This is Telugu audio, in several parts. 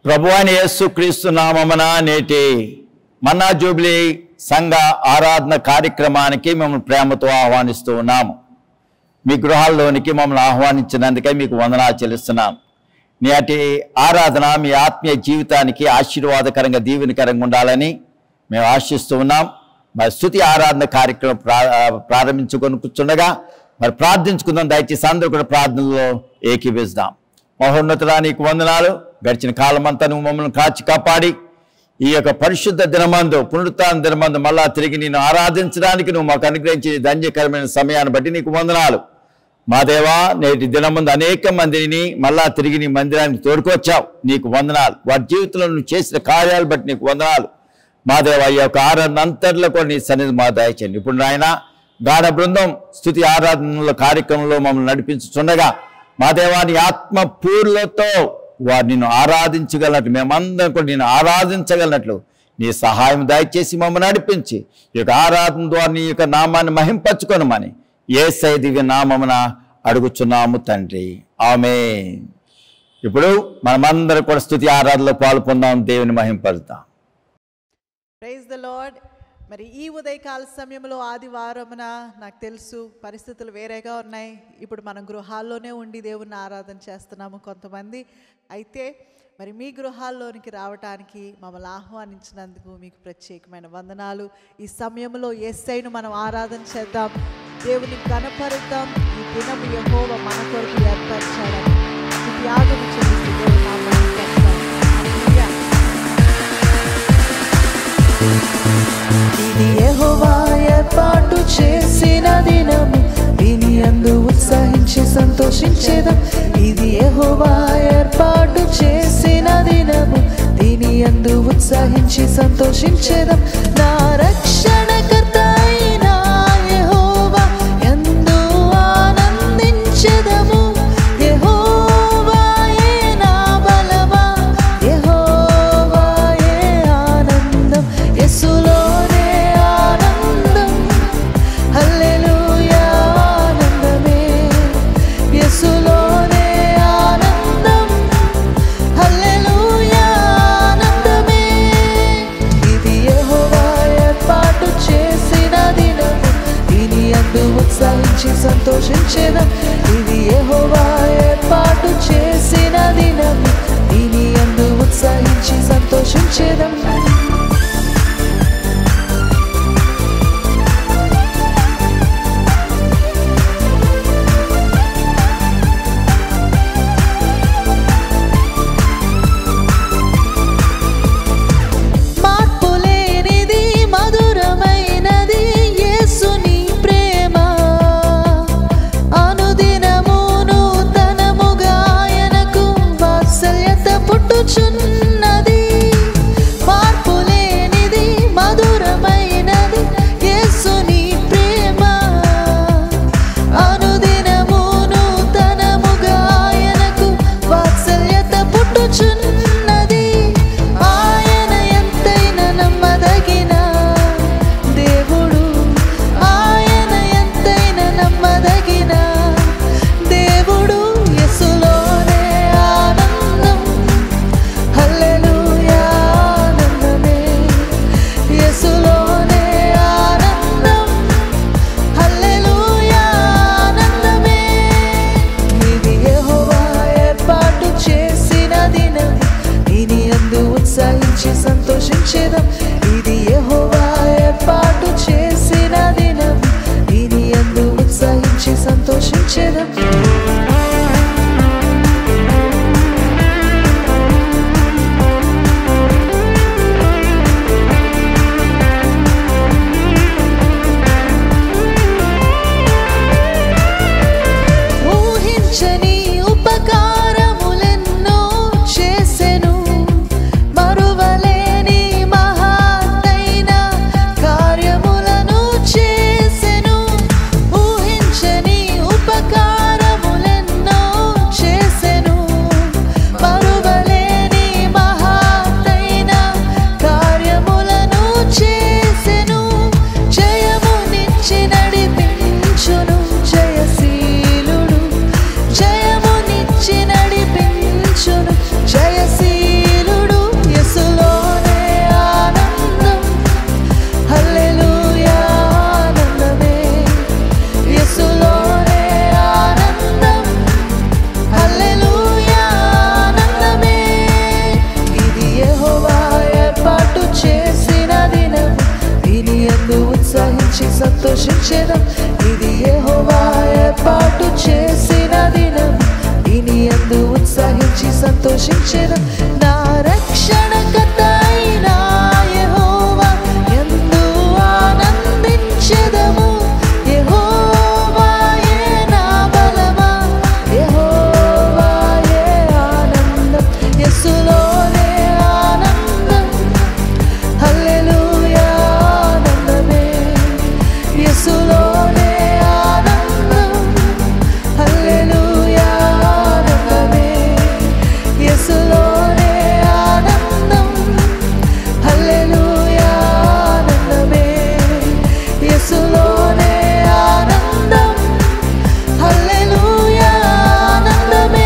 ప్రభు అని యేసు క్రీస్తు నామమున నేటి మన్నా జూబ్లీ సంఘ ఆరాధన కార్యక్రమానికి మేము ప్రేమతో ఆహ్వానిస్తూ ఉన్నాము మీ గృహాల్లోనికి మమ్మల్ని ఆహ్వానించినందుకే మీకు వందనాలు చెల్లిస్తున్నాం నేటి ఆరాధన మీ ఆత్మీయ జీవితానికి ఆశీర్వాదకరంగా దీవెనకరంగా ఉండాలని మేము ఆశిస్తూ ఉన్నాం మరి స్థుతి ఆరాధన కార్యక్రమం ప్రా ప్రారంభించుకొని కూర్చుండగా మరి ప్రార్థించుకుందాం దయచేసి అందరూ కూడా ప్రార్థనలో ఏకీవిస్తాం మహోన్నతుడా నీకు వందనాలు గడిచిన కాలమంతా నువ్వు మమ్మల్ని కాచి కాపాడి ఈ యొక్క పరిశుద్ధ దినమందు పునరుత్న దినమందు మళ్ళా తిరిగి నేను ఆరాధించడానికి నువ్వు మాకు అనుగ్రహించిన ధన్యకరమైన సమయాన్ని బట్టి నీకు వందనాలు మా దేవా నేటి దినమందు అనేక మందిని మళ్ళా తిరిగి నీ మందిరానికి తోడుకొచ్చావు నీకు వందనాలు వారి జీవితంలో నువ్వు చేసిన కార్యాలు బట్టి నీకు వందనాలు మా దేవా ఈ యొక్క ఆరాధన అంతట్లో కూడా నీ సన్నిధి మా దయచండి ఇప్పుడు నాయన గాఢ బృందం స్థుతి ఆరాధనల కార్యక్రమంలో మమ్మల్ని నడిపించుతుండగా మా దేవాని ఆత్మ పూర్లతో వారు నిన్ను ఆరాధించగలనట్లు మేమందరం కూడా నిన్ను ఆరాధించగలనట్లు నీ సహాయం దయచేసి మమ్మల్ని నడిపించి ఈ యొక్క ఆరాధన ద్వారా నీ యొక్క నామాన్ని మహింపరచుకొనమని ఏ దివ్య నామమున అడుగుచున్నాము తండ్రి ఆమె ఇప్పుడు మనమందరం కూడా స్థుతి ఆరాధనలో పాల్పొందాం దేవుని మహింపరుద్దాం ప్రైజ్ ద లార్డ్ మరి ఈ ఉదయకాల సమయంలో ఆదివారమున నాకు తెలుసు పరిస్థితులు వేరేగా ఉన్నాయి ఇప్పుడు మనం గృహాల్లోనే ఉండి దేవుని ఆరాధన చేస్తున్నాము కొంతమంది అయితే మరి మీ గృహాల్లోనికి రావటానికి మమ్మల్ని ఆహ్వానించినందుకు మీకు ప్రత్యేకమైన వందనాలు ఈ సమయంలో ఎస్ఐను మనం ఆరాధన చేద్దాం దేవుని కనపరుద్దాం ఈ దినం యెహోవ మన కొరకు ఏర్పరచాడని ఈ త్యాగం చెల్లిస్తూ దేవుని నామాన్ని కడతాం. హల్లెలూయా. ఇది యెహోవా ఏర్పాటు చేసిన దినము దీని అందు ఉత్సహించి సంతోషించేదం ఇది యెహోవా ఏర్పాటు చేసిన దినము దీని అందు ఉత్సహించి సంతోషించేదం నా రక్షణకర్త అయిన యెహోవా యందు ఆనందించెదము యెహోవాయే నా బలమా యెహోవాయే ఆనందం యేసులోనే ఆనందం హల్లెలూయా ఆనందమే యేసులోనే ఆనందం హల్లెలూయా ఆనందమే ఇది యెహోవా ఏర్పాటు చేసిన దినము దీని అందు ఉత్సహించి సంతోషించేదం ఇది యెహోవా ఏర్పాటు చేసిన దినము దీని అందు ఉత్సహించి సంతోషించేదం మార్పులేనిది మధురమైనది యేసుని ప్రేమ అనుదినమును తనముగా ఆయనకు వాత్సల్యత పుట్టుచున్నది మార్పు ఉత్సహించి సంతోషించేదం ఇది యెహోవా ఏర్పాటు చేసిన దినం ఇని అందు ఉత్సహించి సంతోషించేదం నా రక్షణకర్త అయిన యెహోవా యందు ఆనందించెదము యెహోవాయే నా బలమా యెహోవాయే ఆనందం యేసులోనే ఆనందం హల్లెలూయా ఆనందమే యేసులోనే ఆనందం హల్లెలూయా ఆనందమే యేసులోనే ఆనందం హల్లెలూయా ఆనందమే యేసులోనే ఆనందం హల్లెలూయా ఆనందమే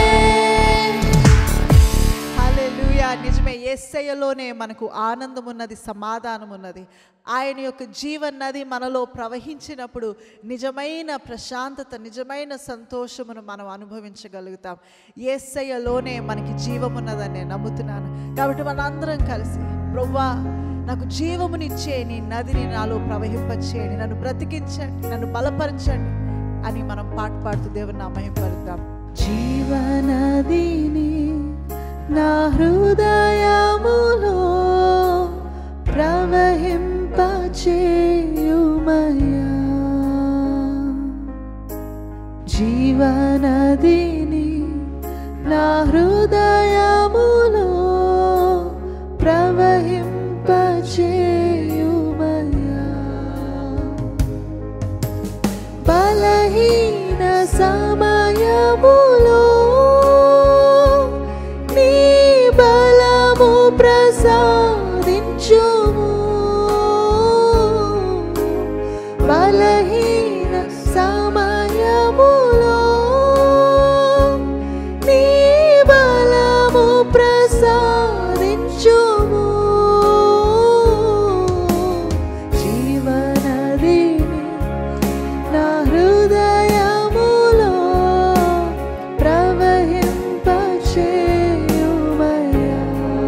హల్లెలూయా నిజమే యేసయ్యలోనే మనకు ఆనందం ఉన్నది సమాధానం ఉన్నది ఆయన యొక్క జీవన నది మనలో ప్రవహించినప్పుడు నిజమైన ప్రశాంతత నిజమైన సంతోషమును మనం అనుభవించగలుగుతాం యేసయ్యలోనే మనకి జీవం ఉన్నదని నేను నమ్ముతున్నాను కాబట్టి మనందరం కలిసి ప్రవ్వా నాకు జీవమునిచ్చే నీ నదిని నాలో ప్రవహింపచేయండి నన్ను బ్రతికించండి నన్ను బలపరచండి అని మనం పాట పాడుతూ దేవుని నామహింపలుద్దాం జీవనదిని నా హృదయములో ప్రవహింపచేయుమయ్యా జీవనదిని నా హృదయములో ప్రవహింపచేయుమయ్యా బలహీన సమయములో నీ బలము ప్రసాదించుము బలహీన సమయములో నీ బలము ప్రసాదించుము జీవనదిని నా హృదయములో ప్రవహింపచేయుమయ్యా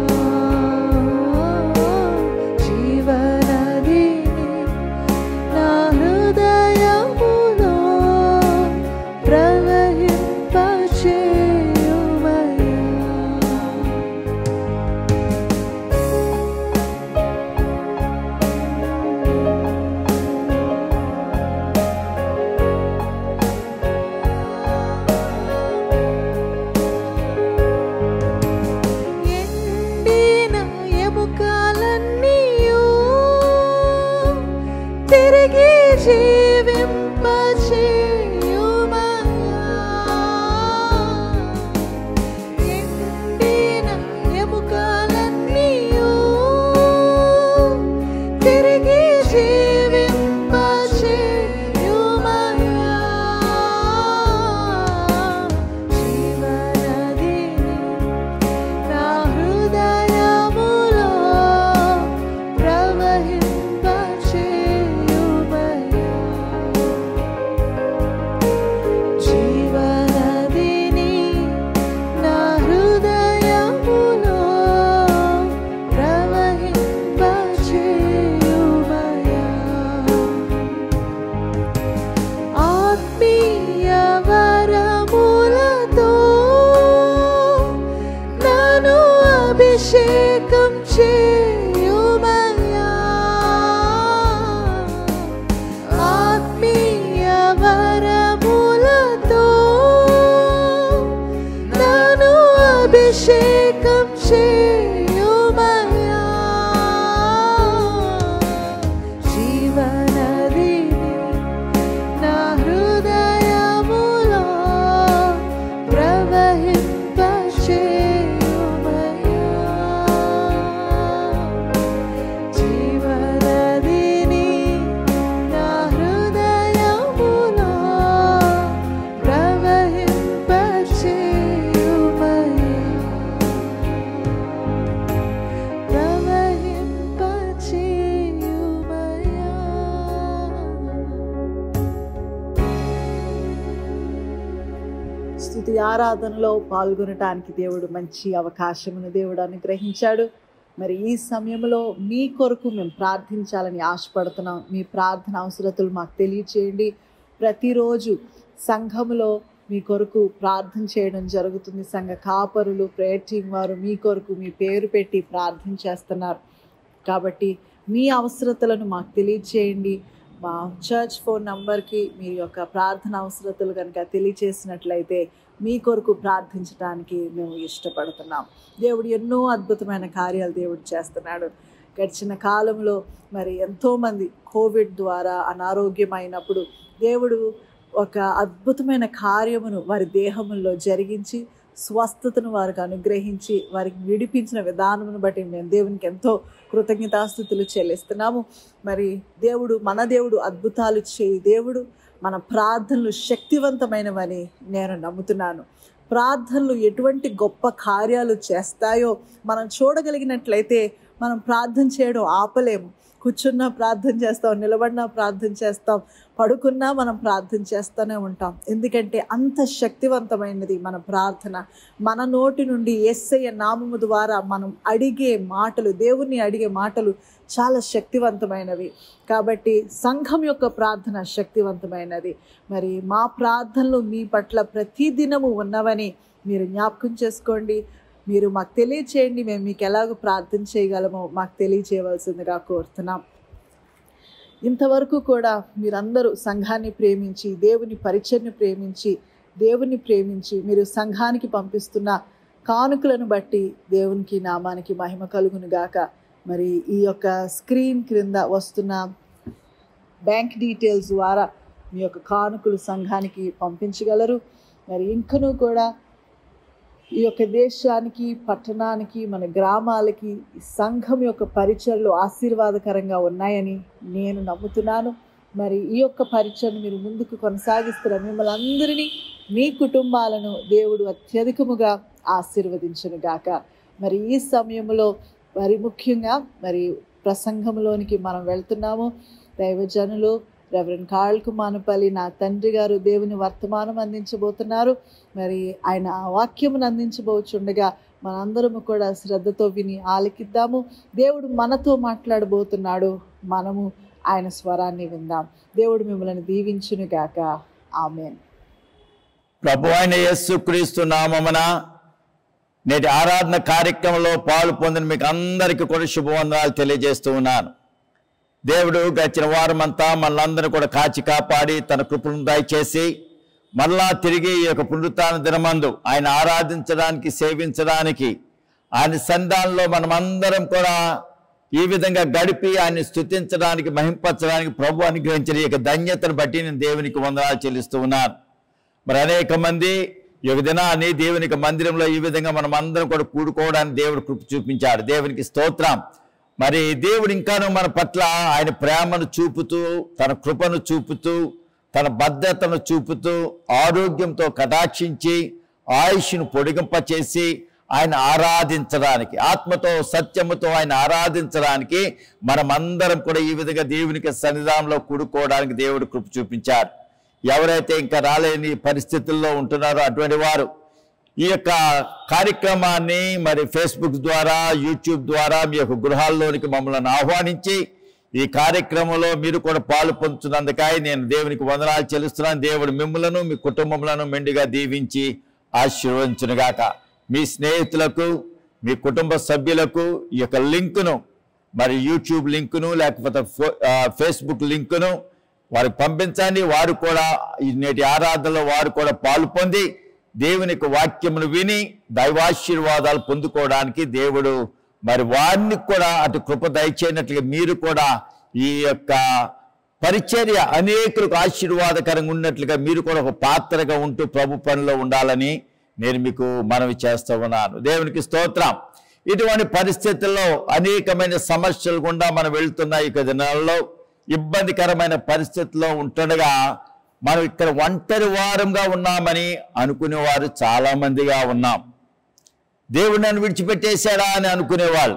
జీవనదిని నా హృదయములో ప్రవహింపచేయుమయ్యా ఎండిన ఎముకలన్నీయు తిరిగి జీవింపచేయుమయ్యా. ఎండిన ఎముకలన్నీయు తిరిగి జీవింపచేయుమయ్యా. జీవనదిని నా హృదయములో ప్రవహింపచేయుమయ్యా. జీవనదిని నా హృదయములో ప్రవహింపచేయుమయ్యా. ఆత్మీయ వరములతో నన్ను అభిషేకం చేయుమయ్యా ఆత్మీయ వరములతో నన్ను అభిషేకం చేయుమయ్యా జీవనదిని నా హృదయములో ప్రవహింపచేయుమయ్యా. జీవనదిని నా హృదయములో ప్రవహింపచేయుమయ్యా. ప్రవహింపచేయుమయ్యా. స్థుతి ఆరాధనలో పాల్గొనటానికి దేవుడు మంచి అవకాశమును దేవుడు అనుగ్రహించాడు మరి ఈ సమయంలో మీ కొరకు మేము ప్రార్థించాలని ఆశపడుతున్నాం మీ ప్రార్థన అవసరతలు మాకు తెలియచేయండి ప్రతిరోజు సంఘములో మీ కొరకు ప్రార్థన చేయడం జరుగుతుంది సంఘ కాపరులు ప్రేయర్ టీం వారు మీ కొరకు మీ పేరు పెట్టి ప్రార్థన చేస్తున్నారు కాబట్టి మీ అవసరతలను మాకు తెలియచేయండి మా చర్చ్ ఫోన్ నంబర్కి మీ యొక్క ప్రార్థన అవసరతలు కనుక తెలియచేసినట్లయితే మీ కొరకు ప్రార్థించడానికి మేము ఇష్టపడుతున్నాం దేవుడు ఎన్నో అద్భుతమైన కార్యాలు దేవుడు చేస్తున్నాడు గడిచిన కాలంలో మరి ఎంతోమంది కోవిడ్ ద్వారా అనారోగ్యమైనప్పుడు దేవుడు ఒక అద్భుతమైన కార్యమును వారి దేహముల్లో జరిగించి స్వస్థతను వారికి అనుగ్రహించి వారికి విడిపించిన విధానమును బట్టి మేము దేవునికి ఎంతో కృతజ్ఞతాస్థుతులు చెల్లిస్తున్నాము మరి దేవుడు మన దేవుడు అద్భుతాలు చేయి దేవుడు మన ప్రార్థనలు శక్తివంతమైనవని నేను నమ్ముతున్నాను ప్రార్థనలు ఎటువంటి గొప్ప కార్యాలు చేస్తాయో మనం చూడగలిగినట్లయితే మనం ప్రార్థన చేయడం ఆపలేము కూర్చున్నా ప్రార్థన చేస్తాం నిలబడినా ప్రార్థన చేస్తాం పడుకున్నా మనం ప్రార్థన చేస్తూనే ఉంటాం ఎందుకంటే అంత శక్తివంతమైనది మన ప్రార్థన మన నోటి నుండి ఎస్ఐ నామము ద్వారా మనం అడిగే మాటలు దేవుణ్ణి అడిగే మాటలు చాలా శక్తివంతమైనవి కాబట్టి సంఘం యొక్క ప్రార్థన శక్తివంతమైనది మరి మా ప్రార్థనలు మీ పట్ల ప్రతిదినము ఉన్నవని మీరు జ్ఞాపకం చేసుకోండి మీరు మాకు తెలియచేయండి మేము మీకు ఎలాగో ప్రార్థన చేయగలమో మాకు తెలియచేయవలసిందిగా కోరుతున్నాం ఇంతవరకు కూడా మీరందరూ సంఘాన్ని ప్రేమించి దేవుని పరిచయని ప్రేమించి దేవుని ప్రేమించి మీరు సంఘానికి పంపిస్తున్న కానుకలను బట్టి దేవునికి నామానికి మహిమ కలుగును గాక మరి ఈ యొక్క స్క్రీన్ క్రింద వస్తున్న బ్యాంక్ డీటెయిల్స్ ద్వారా మీ యొక్క కానుకలు సంఘానికి పంపించగలరు మరి ఇంకనూ కూడా ఈ యొక్క దేశానికి పట్టణానికి మన గ్రామాలకి ఈ సంఘం యొక్క పరిచయలు ఆశీర్వాదకరంగా ఉన్నాయని నేను నమ్ముతున్నాను మరి ఈ యొక్క పరిచయను మీరు ముందుకు కొనసాగిస్తున్న మిమ్మల్ని అందరినీ మీ కుటుంబాలను దేవుడు అత్యధికముగా ఆశీర్వదించును గాక మరి ఈ సమయంలో మరి ముఖ్యంగా మరి ప్రసంగంలోనికి మనం వెళ్తున్నాము దైవజనులు రెవరెండ్ కాళ్ళకు మానపల్లి నా తండ్రి గారు దేవుని వర్తమానం అందించబోతున్నారు మరి ఆయన ఆ వాక్యమును అందించబోచుండగా మనందరము కూడా శ్రద్ధతో విని ఆలకిద్దాము దేవుడు మనతో మాట్లాడబోతున్నాడు మనము ఆయన స్వరాన్ని విందాం దేవుడు మిమ్మల్ని దీవించును గాక ఆమెన్ ప్రభు అయిన యేసు క్రీస్తు నామమున నేటి ఆరాధన కార్యక్రమంలో పాలు పొందిన మీకు అందరికీ కూడా శుభవందనాలు తెలియజేస్తూ ఉన్నాను దేవుడు గడిచిన వారం అంతా మనలందరినీ కూడా కాచి కాపాడి తన కృపను దయచేసి మరలా తిరిగి ఈ యొక్క పునరుత్న దినమందు ఆయన ఆరాధించడానికి సేవించడానికి ఆయన సంధానంలో మనమందరం కూడా ఈ విధంగా గడిపి ఆయన్ని స్తుతించడానికి మహింపరచడానికి ప్రభు అనుగ్రహించిన ఈ యొక్క ధన్యతను బట్టి నేను దేవునికి వందనాలు చెల్లిస్తూ ఉన్నాను మరి అనేక మంది ఈ యొక్క దినాన్ని దేవునికి మందిరంలో ఈ విధంగా మనం అందరం కూడా కూడుకోవడానికి దేవుడు కృప చూపించాడు దేవునికి స్తోత్రం మరి దేవుడు ఇంకాను మన పట్ల ఆయన ప్రేమను చూపుతూ తన కృపను చూపుతూ తన భద్రతను చూపుతూ ఆరోగ్యంతో కటాక్షించి ఆయుష్ను పొడిగింపచేసి ఆయన ఆరాధించడానికి ఆత్మతో సత్యముతో ఆయన ఆరాధించడానికి మనమందరం కూడా ఈ విధంగా దేవునికి సన్నిధానంలో కూడుకోవడానికి దేవుడు కృప చూపించారు ఎవరైతే ఇంకా రాలేని పరిస్థితుల్లో ఉంటున్నారో అటువంటి వారు ఈ యొక్క కార్యక్రమాన్ని మరి ఫేస్బుక్ ద్వారా యూట్యూబ్ ద్వారా మీ యొక్క గృహాల్లోనికి మమ్మల్ని ఆహ్వానించి ఈ కార్యక్రమంలో మీరు కూడా పాలు పొందుతున్నందుకై నేను దేవునికి వందనాలు చెల్లిస్తున్నాను దేవుడు మిమ్మలను మీ కుటుంబములను మెండుగా దీవించి ఆశీర్వదించునుగాక మీ స్నేహితులకు మీ కుటుంబ సభ్యులకు ఈ యొక్క లింకును మరి యూట్యూబ్ లింకును లేకపోతే ఫో- ఆ, ఫేస్బుక్ లింకును వారికి పంపించండి వారు కూడా ఈ నేటి ఆరాధనలో వారు కూడా పాలు పొంది దేవుని యొక్క వాక్యమును విని దైవాశీర్వాదాలు పొందుకోవడానికి దేవుడు మరి వారిని కూడా అటు కృప దయచేయనట్లుగా మీరు కూడా ఈ యొక్క పరిచర్య అనేకులకు ఆశీర్వాదకరంగా ఉన్నట్లుగా మీరు కూడా ఒక పాత్రగా ఉంటూ ప్రభు పనిలో ఉండాలని నేను మీకు మనవి చేస్తూ ఉన్నాను దేవునికి స్తోత్రం ఇటువంటి పరిస్థితుల్లో అనేకమైన సమస్యలు గుండా మనం వెళ్తున్న ఈ దినాల్లో ఇబ్బందికరమైన పరిస్థితుల్లో ఉంటుండగా మనం ఇక్కడ ఒంటరి వారంగా ఉన్నామని అనుకునేవారు చాలా మందిగా ఉన్నాం దేవుడు నన్ను విడిచిపెట్టేశాడా అని అనుకునేవాళ్ళు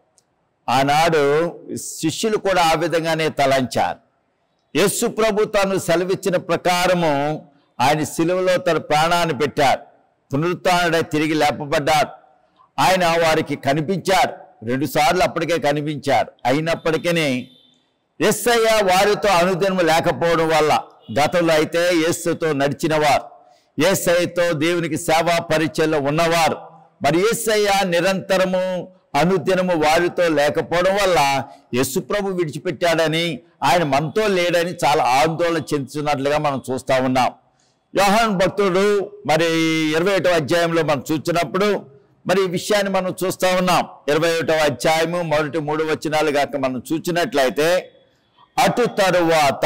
ఆనాడు శిష్యులు కూడా ఆ విధంగానే తలంచారు యేసు ప్రభు తాను సెలవిచ్చిన ప్రకారము ఆయన సిలువలో తన ప్రాణాన్ని పెట్టారు పునరుత్డై తిరిగి లేపబడ్డాడు ఆయన వారికి కనిపించారు రెండు సార్లు అప్పటికే కనిపించారు అయినప్పటికీ ఎస్ఐ వారితో అనుదినము లేకపోవడం వల్ల గతంలో అయితే యేసుతో నడిచినవారు ఏసైతో దేవునికి సేవా పరిచయంలో ఉన్నవారు మరి ఏసయ్య నిరంతరము అనుదినము వారితో లేకపోవడం వల్ల యేసు ప్రభు విడిచిపెట్టాడని ఆయన మనతో లేడని చాలా ఆందోళన చెందుతున్నట్లుగా మనం చూస్తా ఉన్నాం యోహాన్ భక్తుడు మరి ఇరవై ఒకటో అధ్యాయంలో మనం చూసినప్పుడు మరి ఈ విషయాన్ని మనం చూస్తా ఉన్నాం ఇరవై ఒకటో అధ్యాయము మొదటి మూడు వచనాలు కాక మనం చూసినట్లయితే అటు తరువాత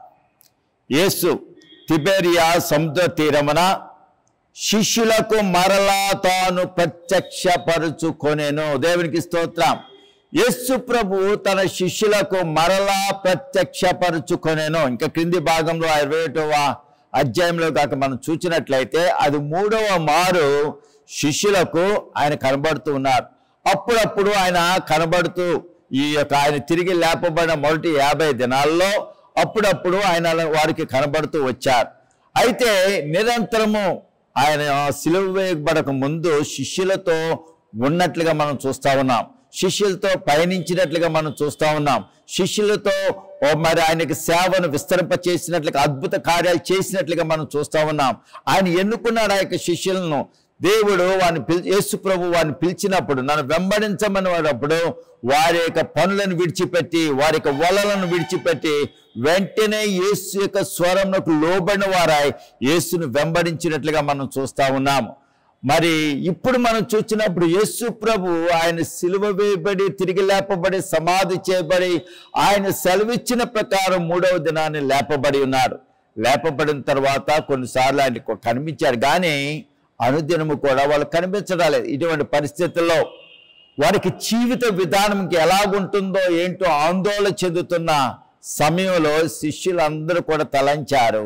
యేసు తిబెరియా సముద్ర తీరమున శిష్యులకు మరలా తాను ప్రత్యక్షపరుచుకొనేను దేవునికి స్తోత్రం యేసు ప్రభు తన శిష్యులకు మరలా ప్రత్యక్షపరుచుకొనేను ఇంకా క్రింది భాగంలో ఆ ఇరవై ఒకటవ అధ్యాయంలో కాక మనం చూసినట్లయితే అది మూడవ మారు శిష్యులకు ఆయన కనబడుతూ ఉన్నారు అప్పుడప్పుడు ఆయన కనబడుతూ ఈ యొక్క ఆయన తిరిగి లేపబడిన మొదటి యాభై దినాల్లో అప్పుడప్పుడు ఆయన వారికి కనబడుతూ వచ్చారు అయితే నిరంతరము ఆయన సిలువ వేయబడక ముందు శిష్యులతో ఉన్నట్లుగా మనం చూస్తా ఉన్నాం శిష్యులతో పయనించినట్లుగా మనం చూస్తా ఉన్నాం శిష్యులతో ఓ మరి ఆయనకి సేవను విస్తరింప చేసినట్లుగా అద్భుత కార్యాలు చేసినట్లుగా మనం చూస్తా ఉన్నాం ఆయన ఎన్నుకున్నాడు ఆ యొక్క శిష్యులను దేవుడు వారిని పిలి యేసు ప్రభు వారిని పిలిచినప్పుడు నన్ను వెంబడించమని వాడప్పుడు వారి యొక్క పనులను విడిచిపెట్టి వారి యొక్క వలలను విడిచిపెట్టి వెంటనే యేసు యొక్క స్వరంకు లోబడిన వారాయి యేసును వెంబడించినట్లుగా మనం చూస్తా ఉన్నాము మరి ఇప్పుడు మనం చూసినప్పుడు యేసు ప్రభు ఆయన సిలువ వేయబడి తిరిగి లేపబడి సమాధి చేయబడి ఆయన సెలవిచ్చిన ప్రకారం మూడవ దినాన్ని లేపబడి ఉన్నాడు లేపబడిన తర్వాత కొన్నిసార్లు ఆయనకు కనిపించాడు కానీ అనుదినము కూడా వాళ్ళు కనిపించడం లేదు ఇటువంటి పరిస్థితుల్లో వారికి జీవిత విధానంకి ఎలాగుంటుందో ఏంటో ఆందోళన చెందుతున్న సమయంలో శిష్యులందరూ కూడా తలంచారు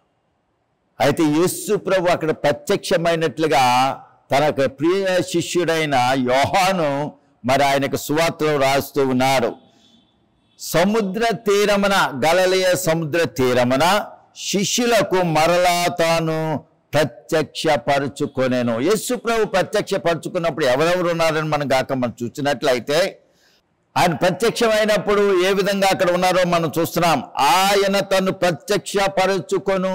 అయితే యేసు ప్రభు అక్కడ ప్రత్యక్షమైనట్లుగా తనకు ప్రియ శిష్యుడైన యోహాను మరి ఆయనకు సువార్తలు రాస్తూ ఉన్నారు సముద్ర తీరమున గలలియ సముద్ర తీరమున శిష్యులకు మరలా తాను ప్రత్యక్షపరుచుకొనేను యేసు ప్రభు ప్రత్యక్షపరుచుకున్నప్పుడు ఎవరెవరు ఉన్నారని మనం కాక మనం చూసినట్లయితే ఆయన ప్రత్యక్షమైనప్పుడు ఏ విధంగా అక్కడ ఉన్నారో మనం చూస్తున్నాం ఆయన తను ప్రత్యక్షపరుచుకొను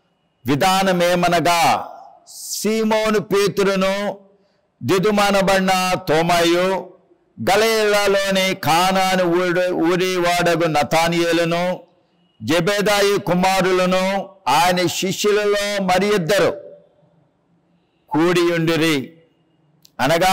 విధానమేమనగా సీమోను పేతురును దిదుమానబడిన తోమయు గలేలాలోని కానాను ఊరి ఊరి వాడగు నతానియేలును జబేదాయి కుమారులను ఆయన శిష్యులలో మరి ఇద్దరు కూడియుండిరి అనగా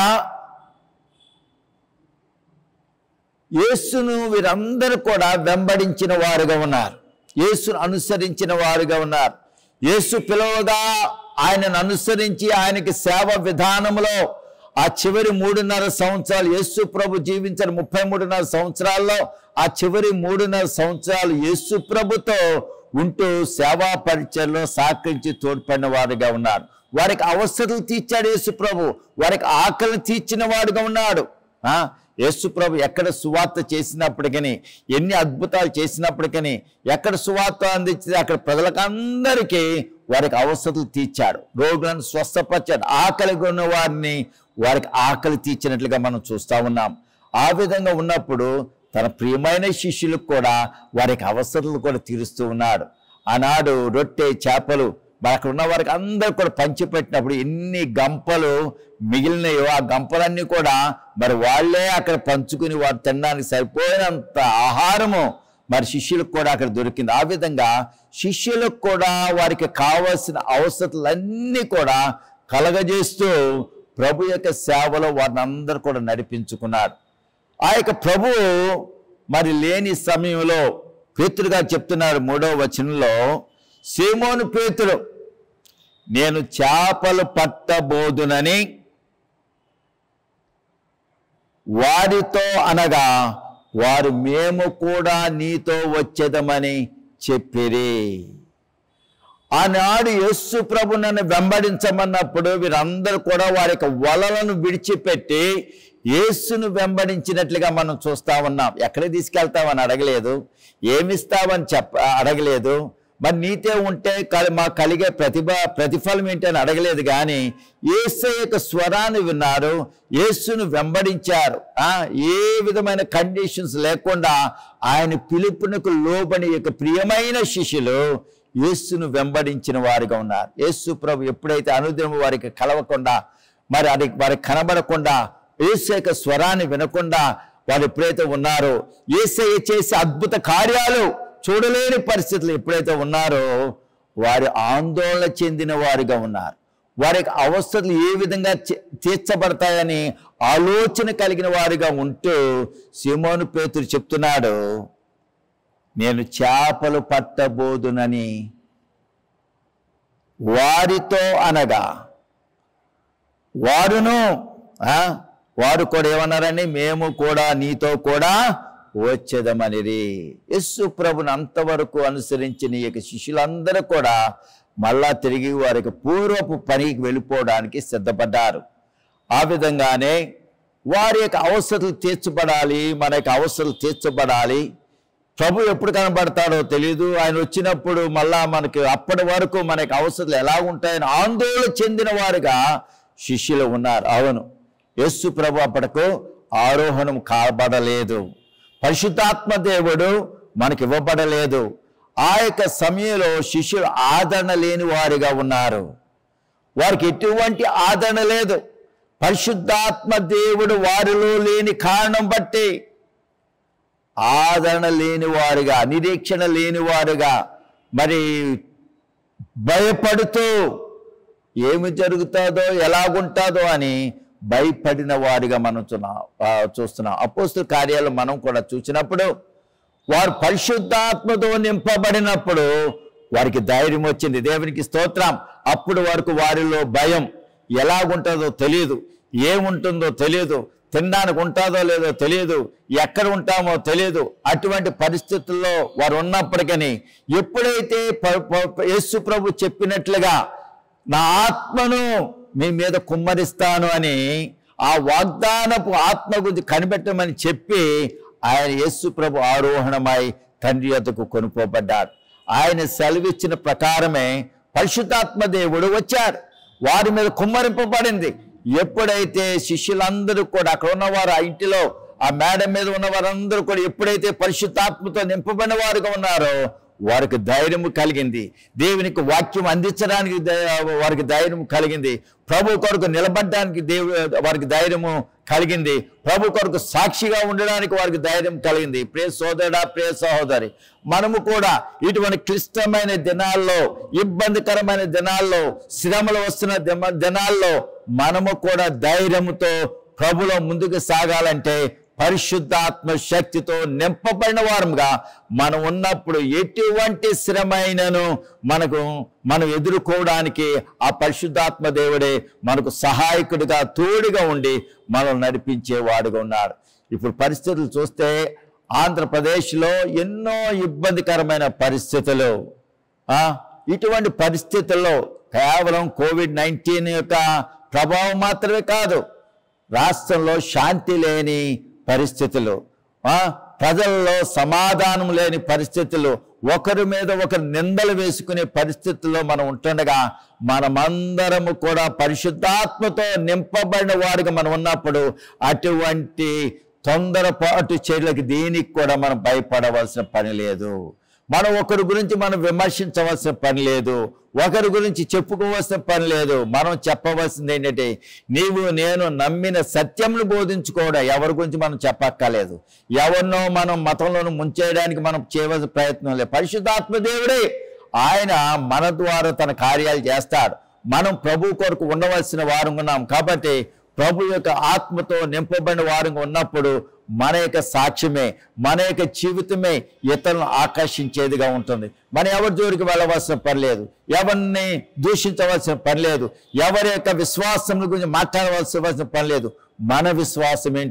యేసును వీరందరూ కూడా వెంబడించిన వారుగా ఉన్నారు యేసును అనుసరించిన వారుగా ఉన్నారు యేసు పిలువగా ఆయనను అనుసరించి ఆయనకి సేవ విధానంలో ఆ చివరి మూడున్నర సంవత్సరాలు యేసు ప్రభు జీవించిన ముప్పై మూడున్నర సంవత్సరాల్లో ఆ చివరి మూడున్నర సంవత్సరాలు యేసు ప్రభుతో ఉంటూ సేవా పరిచయంలో సహకరించి తోడ్పడిన వారుగా ఉన్నారు వారికి అవసరాలు తీర్చాడు యేసు ప్రభు వారికి ఆకలి తీర్చిన వాడుగా ఉన్నాడు ఆ యేసు ప్రభు ఎక్కడ సువార్త చేసినప్పటికీ ఎన్ని అద్భుతాలు చేసినప్పటికీ ఎక్కడ సువార్త అందించింది అక్కడ ప్రజలకు అందరికీ వారికి అవసరాలు తీర్చాడు రోగులను స్వస్థపరిచాడు ఆకలి ఉన్న వారిని వారికి ఆకలి తీర్చినట్లుగా మనం చూస్తా ఉన్నాం ఆ విధంగా ఉన్నప్పుడు తన ప్రియమైన శిష్యులకు కూడా వారికి అవసరాలు కూడా తీరుస్తూ ఉన్నాడు ఆనాడు రొట్టె చేపలు మరి అక్కడ ఉన్న వారికి అందరూ కూడా పంచిపెట్టినప్పుడు ఎన్ని గంపలు మిగిలినాయో ఆ గంపలన్నీ కూడా మరి వాళ్ళే అక్కడ పంచుకుని వారు తినడానికి సరిపోయినంత ఆహారము మరి శిష్యులకు కూడా అక్కడ దొరికింది ఆ విధంగా శిష్యులకు కూడా వారికి కావలసిన అవసరాలన్నీ కూడా కలగజేస్తూ ప్రభు యొక్క సేవలో వారిని అందరూ కూడా నడిపించుకున్నారు ఆ యొక్క ప్రభు మరి లేని సమయంలో పేతురుగా చెప్తున్నారు మూడవ వచనంలో సీమోను పేతురు నేను చేపలు పట్టబోదునని వారితో అనగా వారు మేము కూడా నీతో వచ్చేదమని చెప్పిరి ఆనాడు యేసు ప్రభు నన్ను వెంబడించమన్నప్పుడు వీరందరూ కూడా వారి యొక్క వలలను విడిచిపెట్టి యేసును వెంబడించినట్లుగా మనం చూస్తా ఉన్నాం ఎక్కడ తీసుకెళ్తామని అడగలేదు ఏమిస్తావని చెప్ప అడగలేదు మరి నీతే ఉంటే కలి మా కలిగే ప్రతిభ ప్రతిఫలం ఏంటని అడగలేదు కానీ యేసు యొక్క స్వరాన్ని విన్నారు యేసును వెంబడించారు ఆ, ఏ విధమైన కండిషన్స్ లేకుండా ఆయన పిలుపునకు లోబడి యొక్క ప్రియమైన శిష్యులు యేసును వెంబడించిన వారిగా ఉన్నారు యేసు ప్రభు ఎప్పుడైతే అనుదినం వారికి కలవకుండా మరి అది వారికి కనబడకుండా యేసు యొక్క స్వరాన్ని వినకుండా వారు ఎప్పుడైతే ఉన్నారో ఏసయ్య చేసే అద్భుత కార్యాలు చూడలేని పరిస్థితులు ఎప్పుడైతే ఉన్నారో వారి ఆందోళన చెందిన వారిగా ఉన్నారు వారి యొక్క అవస్థలు ఏ విధంగా చే- తీర్చబడతాయని ఆలోచన కలిగిన వారిగా ఉంటూ సిమోను పేతురు చెప్తున్నాడు నేను చేపలు పట్టబోదునని వారితో అనగా వారును ఆ, వారు కూడా ఏమన్నారని మేము కూడా నీతో కూడా వచ్చేదమనిరి యస్సు ప్రభుని అంతవరకు అనుసరించిన ఈ యొక్క శిష్యులందరూ కూడా మళ్ళా తిరిగి వారికి పూర్వపు పనికి వెళ్ళిపోవడానికి సిద్ధపడ్డారు ఆ విధంగానే వారి యొక్క అవసరాలు తీర్చబడాలి మన యొక్క అవసరాలు తీర్చబడాలి ప్రభు ఎప్పుడు కనబడతాడో తెలియదు ఆయన వచ్చినప్పుడు మళ్ళా మనకి అప్పటి వరకు మనకి అవసరాలు ఎలా ఉంటాయని ఆందోళన చెందిన వారుగా శిష్యులు ఉన్నారు అవును యేసు ప్రభు అప్పటికు ఆరోహణం కాబడలేదు పరిశుద్ధాత్మ దేవుడు మనకి ఇవ్వబడలేదు ఆ యొక్క సమయంలో శిష్యులు ఆదరణ లేని వారిగా ఉన్నారు వారికి ఎటువంటి ఆదరణ లేదు పరిశుద్ధాత్మ దేవుడు వారిలో లేని కారణం బట్టి ఆదరణ లేని వారుగా నిరీక్షణ లేని వారుగా మరి భయపడుతూ ఏమి జరుగుతుందో ఎలాగుంటుందో అని భయపడిన వారిగా మనం చున్నా- ఆ, చూస్తున్నాం అపోస్తుల కార్యాలు మనం కూడా చూసినప్పుడు వారు పరిశుద్ధాత్మతో నింపబడినప్పుడు వారికి ధైర్యం వచ్చింది దేవునికి స్తోత్రం అప్పుడు వరకు వారిలో భయం ఎలాగుంటుందో తెలియదు ఏముంటుందో తెలియదు తినడానికి ఉంటుందో లేదో తెలియదు ఎక్కడ ఉంటామో తెలియదు అటువంటి పరిస్థితుల్లో వారు ఉన్నప్పటికీ ఎప్పుడైతే ప- ప- యేసు ప్రభు చెప్పినట్లుగా నా ఆత్మను మీ మీద కుమ్మరిస్తాను అని ఆ వాగ్దానపు ఆత్మ గురించి కనిపెట్టమని చెప్పి ఆయన యేసు ప్రభు ఆరోహణమై తండ్రి యొద్దకు కొనుక్కోబడ్డాడు ఆయన సెలవిచ్చిన ప్రకారమే పరిశుద్ధాత్మ దేవుడు వచ్చాడు వారి మీద కుమ్మరింపబడింది ఎప్పుడైతే శిష్యులందరూ కూడా అక్కడ ఉన్నవారు ఆ ఇంటిలో ఆ మేడం మీద ఉన్న వారందరూ కూడా ఎప్పుడైతే పరిశుద్ధాత్మతో నింపబడిన వారుగా ఉన్నారో వారికి ధైర్యం కలిగింది దేవునికి వాక్యం అందించడానికి ధై- వారికి ధైర్యం కలిగింది ప్రభు కొరకు నిలబడడానికి దేవు వారికి ధైర్యము కలిగింది ప్రభు కొరకు సాక్షిగా ఉండడానికి వారికి ధైర్యం కలిగింది ప్రియ సోదరుడా ప్రియ సహోదరి మనము కూడా ఇటువంటి క్లిష్టమైన దినాల్లో ఇబ్బందికరమైన దినాల్లో శ్రమలు వస్తున్న దిమ- దినాల్లో మనము కూడా ధైర్యముతో ప్రభులో ముందుకు సాగాలంటే పరిశుద్ధాత్మ శక్తితో నింపబడిన వారముగా మనం ఉన్నప్పుడు ఎటువంటి శ్రమైనను మనకు మనం ఎదుర్కోవడానికి ఆ పరిశుద్ధాత్మ దేవుడే మనకు సహాయకుడిగా తోడుగా ఉండి మనం నడిపించేవాడుగా ఉన్నాడు ఇప్పుడు పరిస్థితులు చూస్తే ఆంధ్రప్రదేశ్లో ఎన్నో ఇబ్బందికరమైన పరిస్థితులు ఆ, ఇటువంటి పరిస్థితుల్లో కేవలం కోవిడ్ నైన్టీన్ యొక్క ప్రభావం మాత్రమే కాదు రాష్ట్రంలో శాంతి లేని పరిస్థితులు ఆ, ప్రజల్లో సమాధానం లేని పరిస్థితులు ఒకరి మీద ఒకరు నిందలు వేసుకునే పరిస్థితుల్లో మనం ఉంటుండగా మనమందరము కూడా పరిశుద్ధాత్మతో నింపబడిన వారిగా మనం ఉన్నప్పుడు అటువంటి తొందరపాటు చర్యలకు దేనికి కూడా మనం భయపడవలసిన పని లేదు మనం ఒకరి గురించి మనం విమర్శించవలసిన పని లేదు ఒకరి గురించి చెప్పుకోవాల్సిన పని లేదు మనం చెప్పవలసింది ఏంటంటే నీవు నేను నమ్మిన సత్యంను బోధించుకోవడం ఎవరి గురించి మనం చెప్పక్కర్లేదు ఎవరినో మనం మతంలోను ముంచేయడానికి మనం చేయవలసిన ప్రయత్నం లేదు పరిశుద్ధాత్మ దేవుడే ఆయన మన ద్వారా తన కార్యాలు చేస్తాడు మనం ప్రభు కొరకు ఉండవలసిన వారు ఉన్నాం కాబట్టి ప్రభు యొక్క ఆత్మతో నింపబడిన వారంగా ఉన్నప్పుడు మన యొక్క సాక్ష్యమే మన యొక్క జీవితమే ఇతరులను ఆకర్షించేదిగా ఉంటుంది మనం ఎవరి జోలికి వెళ్ళవలసిన పని లేదు ఎవరిని దూషించవలసిన పని లేదు ఎవరి యొక్క విశ్వాసం గురించి మాట్లాడవలసిన పని లేదు మన విశ్వాసం ఏంటో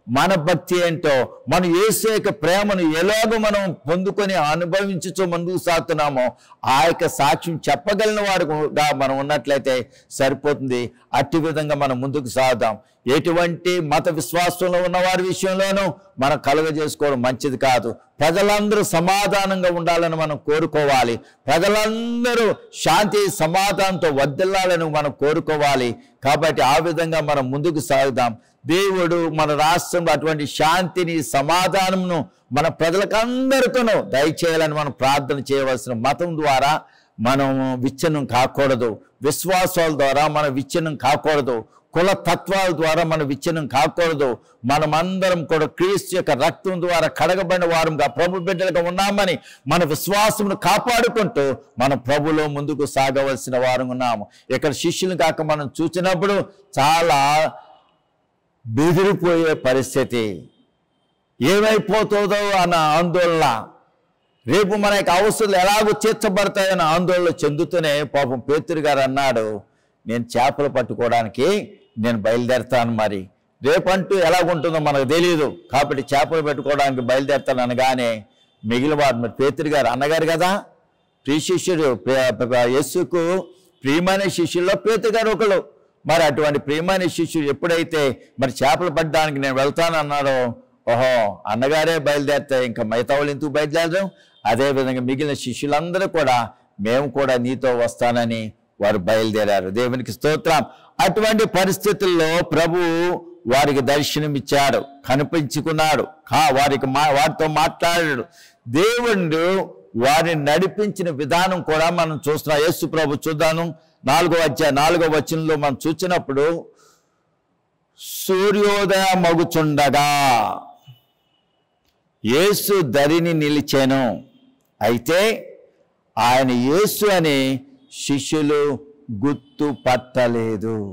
మన భక్తి ఏంటో మన యేసు యొక్క ప్రేమను ఎలాగో మనం పొందుకొని అనుభవించుచు ముందుకు సాగుతున్నామో ఆ యొక్క సాక్ష్యం చెప్పగలిగిన వాడుగా మనం ఉన్నట్లయితే సరిపోతుంది అట్టి విధంగా మనం ముందుకు సాగుదాం ఎటువంటి మత విశ్వాసంలో ఉన్న వారి విషయంలోనూ మనం కలుగజేసుకోవడం మంచిది కాదు ప్రజలందరూ సమాధానంగా ఉండాలని మనం కోరుకోవాలి ప్రజలందరూ శాంతి సమాధానంతో వర్దిల్లాలని మనం కోరుకోవాలి కాబట్టి ఆ విధంగా మనం ముందుకు సాగుదాం దేవుడు మన రాష్ట్రంలో అటువంటి శాంతిని సమాధానమును మన ప్రజలకందరితోనూ దయచేయాలని మనం ప్రార్థన చేయవలసిన మతం ద్వారా మనం విచ్ఛిన్నం కాకూడదు విశ్వాసాల ద్వారా మన విచ్ఛిన్నం కాకూడదు కుల తత్వాల ద్వారా మన విచ్ఛిన్నం కాకూడదు మనమందరం కూడా క్రీస్తు యొక్క రక్తం ద్వారా కడగబడిన వారంగా ప్రభు బిడ్డలుగా ఉన్నామని మన విశ్వాసమును కాపాడుకుంటూ మన ప్రభులో ముందుకు సాగవలసిన వారం ఉన్నాము ఇక్కడ శిష్యులు కాక మనం చూసినప్పుడు చాలా బెదిరిపోయే పరిస్థితి ఏమైపోతుందో అన్న ఆందోళన రేపు మన యొక్క అవసరాలు ఎలాగో తీర్చబడతాయన్న ఆందోళన చెందుతూనే పాపం పేతురు గారు అన్నాడు నేను చేపలు పట్టుకోవడానికి నేను బయలుదేరతాను మరి రేపంటూ ఎలాగుంటుందో మనకు తెలియదు కాబట్టి చేపలు పెట్టుకోవడానికి బయలుదేరతాను అనగానే మిగిలిన వారు మరి పేతురు గారు అన్నగారు కదా ప్రియ శిష్యుడు ప్రియ- ప్రియ- యేసుకు ప్రియమైన శిష్యుల్లో పేతురు గారు ఒకళ్ళు మరి అటువంటి ప్రియమైన శిష్యుడు ఎప్పుడైతే మరి చేపలు పట్టడానికి నేను వెళ్తాను అన్నాడో ఓహో అన్నగారే బయలుదేరితే ఇంకా మిగతా వాళ్ళు ఎందుకు బయలుదేరడం అదే విధంగా మిగిలిన శిష్యులందరూ కూడా మేము కూడా నీతో వస్తానని వారు బయలుదేరారు దేవునికి స్తోత్రం అటువంటి పరిస్థితుల్లో ప్రభు వారికి దర్శనమిచ్చాడు కనిపించుకున్నాడు కా వారికి మా వారితో మాట్లాడాడు దేవుడు వారిని నడిపించిన విధానం కూడా మనం చూస్తున్నాం యేసు ప్రభు చూద్దాను నాలుగో అధ్యాయ నాలుగో వచనంలో మనం చూసినప్పుడు సూర్యోదయ మగుచుండగా యేసు దరిని నిలిచాను అయితే ఆయన యేసు అని శిష్యులు గుర్తుపట్టలేదు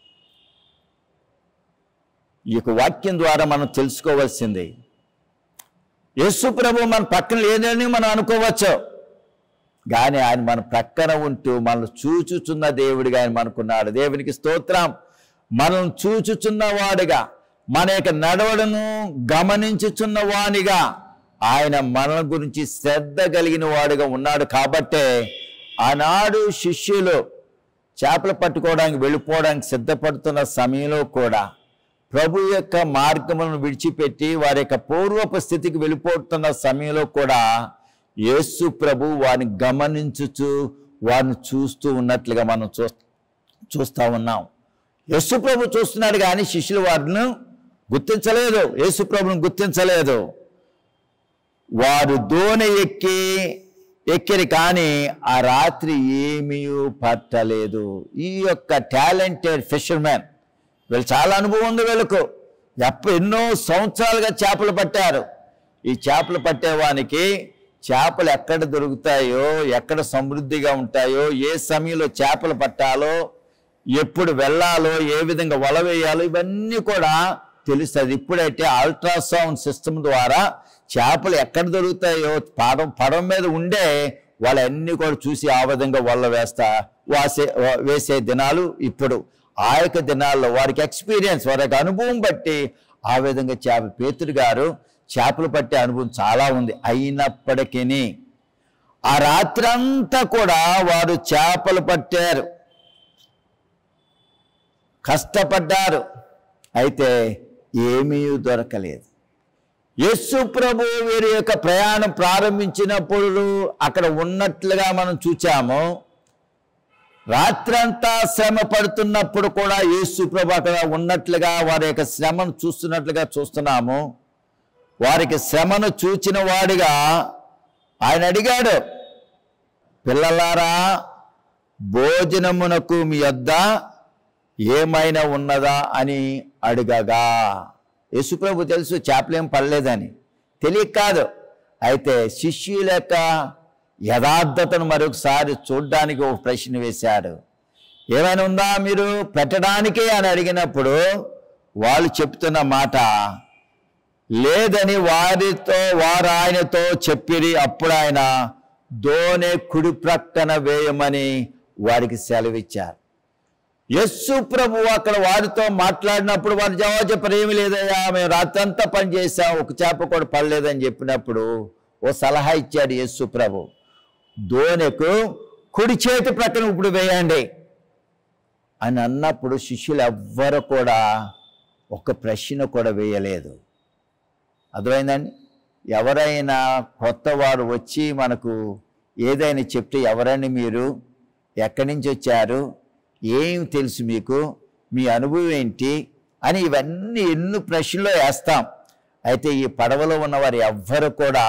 ఈ యొక్క వాక్యం ద్వారా మనం తెలుసుకోవాల్సింది యేసు ప్రభు మన పక్కన లేదని మనం అనుకోవచ్చు కానీ ఆయన మన ప్రక్కన ఉంటూ మనల్ని చూచుచున్న దేవుడిగా ఆయన మనకున్నాడు దేవునికి స్తోత్రం మనం చూచుచున్న వాడిగా మన యొక్క నడవడను గమనించుచున్న వానిగా ఆయన మన గురించి శ్రద్ధ కలిగిన వాడుగా ఉన్నాడు కాబట్టే ఆనాడు శిష్యులు చేపలు పట్టుకోవడానికి వెళ్ళిపోవడానికి సిద్ధపడుతున్న సమయంలో కూడా ప్రభు యొక్క మార్గములను విడిచిపెట్టి వారి యొక్క పూర్వపు స్థితికి వెళ్ళిపోతున్న సమయంలో కూడా యేసు ప్రభు వారిని గమనించుచు వారిని చూస్తూ ఉన్నట్లుగా మనం చూ చూస్తూ ఉన్నాం యేసు ప్రభు చూస్తున్నాడు కానీ శిష్యులు వారిని గుర్తించలేదు యేసు ప్రభుని గుర్తించలేదు వారు దోణి ఎక్కి ఎక్కిరి కానీ ఆ రాత్రి ఏమీ పట్టలేదు ఈ యొక్క టాలెంటెడ్ ఫిషర్మెన్ వీళ్ళు చాలా అనుభవం ఉంది వీళ్ళకు ఎప్ప ఎన్నో సంవత్సరాలుగా చేపలు పట్టారు ఈ చేపలు పట్టేవానికి చేపలు ఎక్కడ దొరుకుతాయో ఎక్కడ సమృద్ధిగా ఉంటాయో ఏ సమయంలో చేపలు పట్టాలో ఎప్పుడు వెళ్ళాలో ఏ విధంగా వల వేయాలో ఇవన్నీ కూడా తెలుస్తుంది ఇప్పుడైతే అల్ట్రాసౌండ్ సిస్టమ్ ద్వారా చేపలు ఎక్కడ దొరుకుతాయో పడం పడం మీద ఉండే వాళ్ళన్నీ కూడా చూసి ఆ విధంగా వల్ల వేస్తా వాసే వేసే దినాలు ఇప్పుడు ఆ యొక్క దినాల్లో వారికి ఎక్స్పీరియన్స్ వారి యొక్క అనుభవం బట్టి ఆ విధంగా చేప పేతురు గారు చేపలు పట్టే అనుభవం చాలా ఉంది అయినప్పటికీ ఆ రాత్రంతా కూడా వారు చేపలు పట్టారు కష్టపడ్డారు అయితే ఏమీ దొరకలేదు యేసు ప్రభు వీరి యొక్క ప్రయాణం ప్రారంభించినప్పుడు అక్కడ ఉన్నట్లుగా మనం చూచాము రాత్రంతా శ్రమ పడుతున్నప్పుడు కూడా యేసు ప్రభు అక్కడ ఉన్నట్లుగా వారి యొక్క శ్రమను చూస్తున్నట్లుగా చూస్తున్నాము వారికి శ్రమను చూచిన వాడిగా ఆయన అడిగాడు పిల్లలారా భోజనమునకు మీ యొద్ద ఏమైనా ఉన్నదా అని అడగగా యేసుప్రభు తెలుసు చేపలేం పడలేదని తెలియక కాదు అయితే శిష్యుల యొక్క యథార్థతను మరొకసారి చూడ్డానికి ఒక ప్రశ్న వేశాడు ఏమైనా ఉందా మీరు పెట్టడానికే అని అడిగినప్పుడు వాళ్ళు చెప్తున్న మాట లేదని వారితో వారు ఆయనతో చెప్పిరి అప్పుడు ఆయన దోనె కుడి ప్రక్కన వేయమని వారికి సెలవిచ్చారు యస్సు ప్రభు అక్కడ వారితో మాట్లాడినప్పుడు వారు జవాబు చెప్పారు ఏమి లేదయ్యా మేము రాత్రంతా పని చేసాం ఒక చేప కూడా పడలేదని చెప్పినప్పుడు ఓ సలహా ఇచ్చాడు యస్సు ప్రభు దోనెకు కుడి చేతి ప్రక్కన ఇప్పుడు వేయండి అని అన్నప్పుడు శిష్యులు ఎవ్వరు కూడా ఒక ప్రశ్న కూడా వేయలేదు అర్థమైందండి ఎవరైనా కొత్త వారు వచ్చి మనకు ఏదైనా చెప్తే ఎవరండి మీరు ఎక్కడి నుంచి వచ్చారు ఏం తెలుసు మీకు మీ అనుభవం ఏంటి అని ఇవన్నీ ఎన్ని ప్రశ్నలు వేస్తాం అయితే ఈ పడవలో ఉన్నవారు ఎవ్వరు కూడా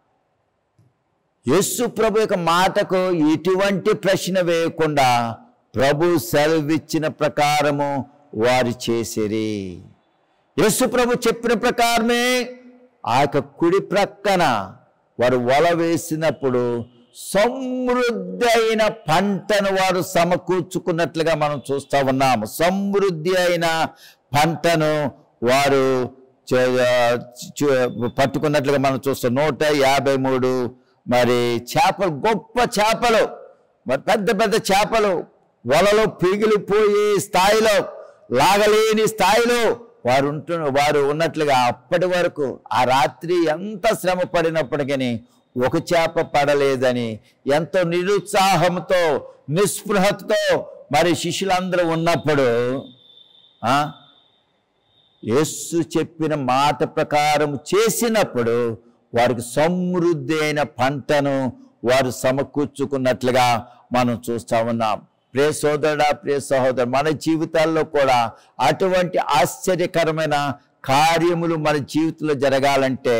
యేసు ప్రభు యొక్క మాటకు ఎటువంటి ప్రశ్న వేయకుండా ప్రభు సెలవిచ్చిన ప్రకారము వారు చేసిరి యేసు ప్రభు చెప్పిన ప్రకారమే ఆ యొక్క కుడి ప్రక్కన వారు వల వేసినప్పుడు సమృద్ధి అయిన పంటను వారు సమకూర్చుకున్నట్లుగా మనం చూస్తా ఉన్నాము సమృద్ధి అయిన పంటను వారు చే- చు- పట్టుకున్నట్లుగా మనం చూస్తాం నూట యాభై మూడు మరి చేపలు గొప్ప చేపలు మరి పెద్ద పెద్ద చేపలు వలలో పిగిలిపోయే స్థాయిలో లాగలేని స్థాయిలో వారు ఉంటు వారు ఉన్నట్లుగా అప్పటి వరకు ఆ రాత్రి ఎంత శ్రమ పడినప్పటికీ ఒక చేప పడలేదని ఎంతో నిరుత్సాహంతో నిస్పృహతో మరి శిష్యులందరూ ఉన్నప్పుడు ఆ యేసు చెప్పిన మాట ప్రకారం చేసినప్పుడు వారికి సమృద్ధి అయిన పంటను వారు సమకూర్చుకున్నట్లుగా మనం చూస్తా ఉన్నాం ప్రియ సోదరుడా ప్రియ సహోదరు మన జీవితాల్లో కూడా అటువంటి ఆశ్చర్యకరమైన కార్యములు మన జీవితంలో జరగాలంటే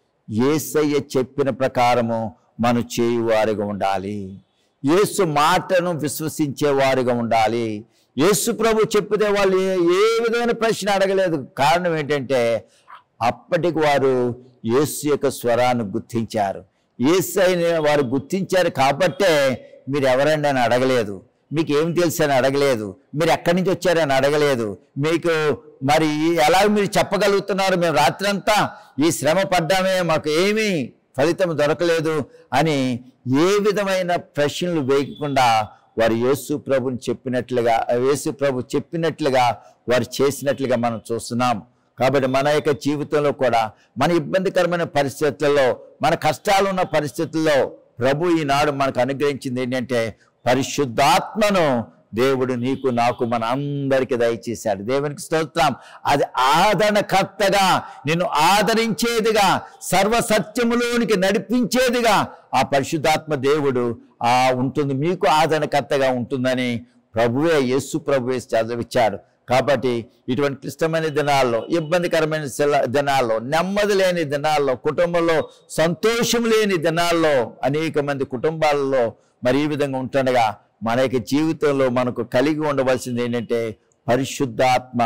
యేసయ్య చెప్పిన ప్రకారము మనం చేయువారిగా ఉండాలి యేసు మాటను విశ్వసించే వారిగా ఉండాలి యేసు ప్రభు చెప్పితే వాళ్ళు ఏ ఏ విధమైన ప్రశ్న అడగలేదు కారణం ఏంటంటే అప్పటికి వారు యేసు యొక్క స్వరాన్ని గుర్తించారు యేసు అయిన వారు గుర్తించారు కాబట్టే మీరు ఎవరండి అని అడగలేదు మీకు ఏం తెలుసు అని అడగలేదు మీరు ఎక్కడి నుంచి వచ్చారని అడగలేదు మీకు మరి ఎలా మీరు చెప్పగలుగుతున్నారు మేము రాత్రంతా ఈ శ్రమ పడ్డామే మాకు ఏమీ ఫలితం దొరకలేదు అని ఏ విధమైన ప్రశ్నలు వేయకుండా వారు యేసు ప్రభుని చెప్పినట్లుగా యేసు ప్రభు చెప్పినట్లుగా వారు చేసినట్లుగా మనం చూస్తున్నాం కాబట్టి మన యొక్క జీవితంలో కూడా మన ఇబ్బందికరమైన పరిస్థితుల్లో మన కష్టాలు ఉన్న పరిస్థితుల్లో ప్రభు ఈనాడు మనకు అనుగ్రహించింది ఏంటంటే పరిశుద్ధాత్మను దేవుడు నీకు నాకు మన అందరికి దయచేశాడు దేవునికి స్తోత్రం అది ఆదరణకర్తగా నిన్ను ఆదరించేదిగా సర్వసత్యములోనికి నడిపించేదిగా ఆ పరిశుద్ధాత్మ దేవుడు ఆ ఉంటుంది మీకు ఆదరణకర్తగా ఉంటుందని ప్రభువే యేసు ప్రభువే చదివిచ్చాడు కాబట్టి ఇటువంటి క్లిష్టమైన దినాల్లో ఇబ్బందికరమైన సెల- దినాల్లో నెమ్మది లేని దినాల్లో కుటుంబంలో సంతోషం లేని దినాల్లో అనేక మంది కుటుంబాలలో మరి ఈ విధంగా ఉంటుండగా మన యొక్క జీవితంలో మనకు కలిగి ఉండవలసింది ఏంటంటే పరిశుద్ధాత్మ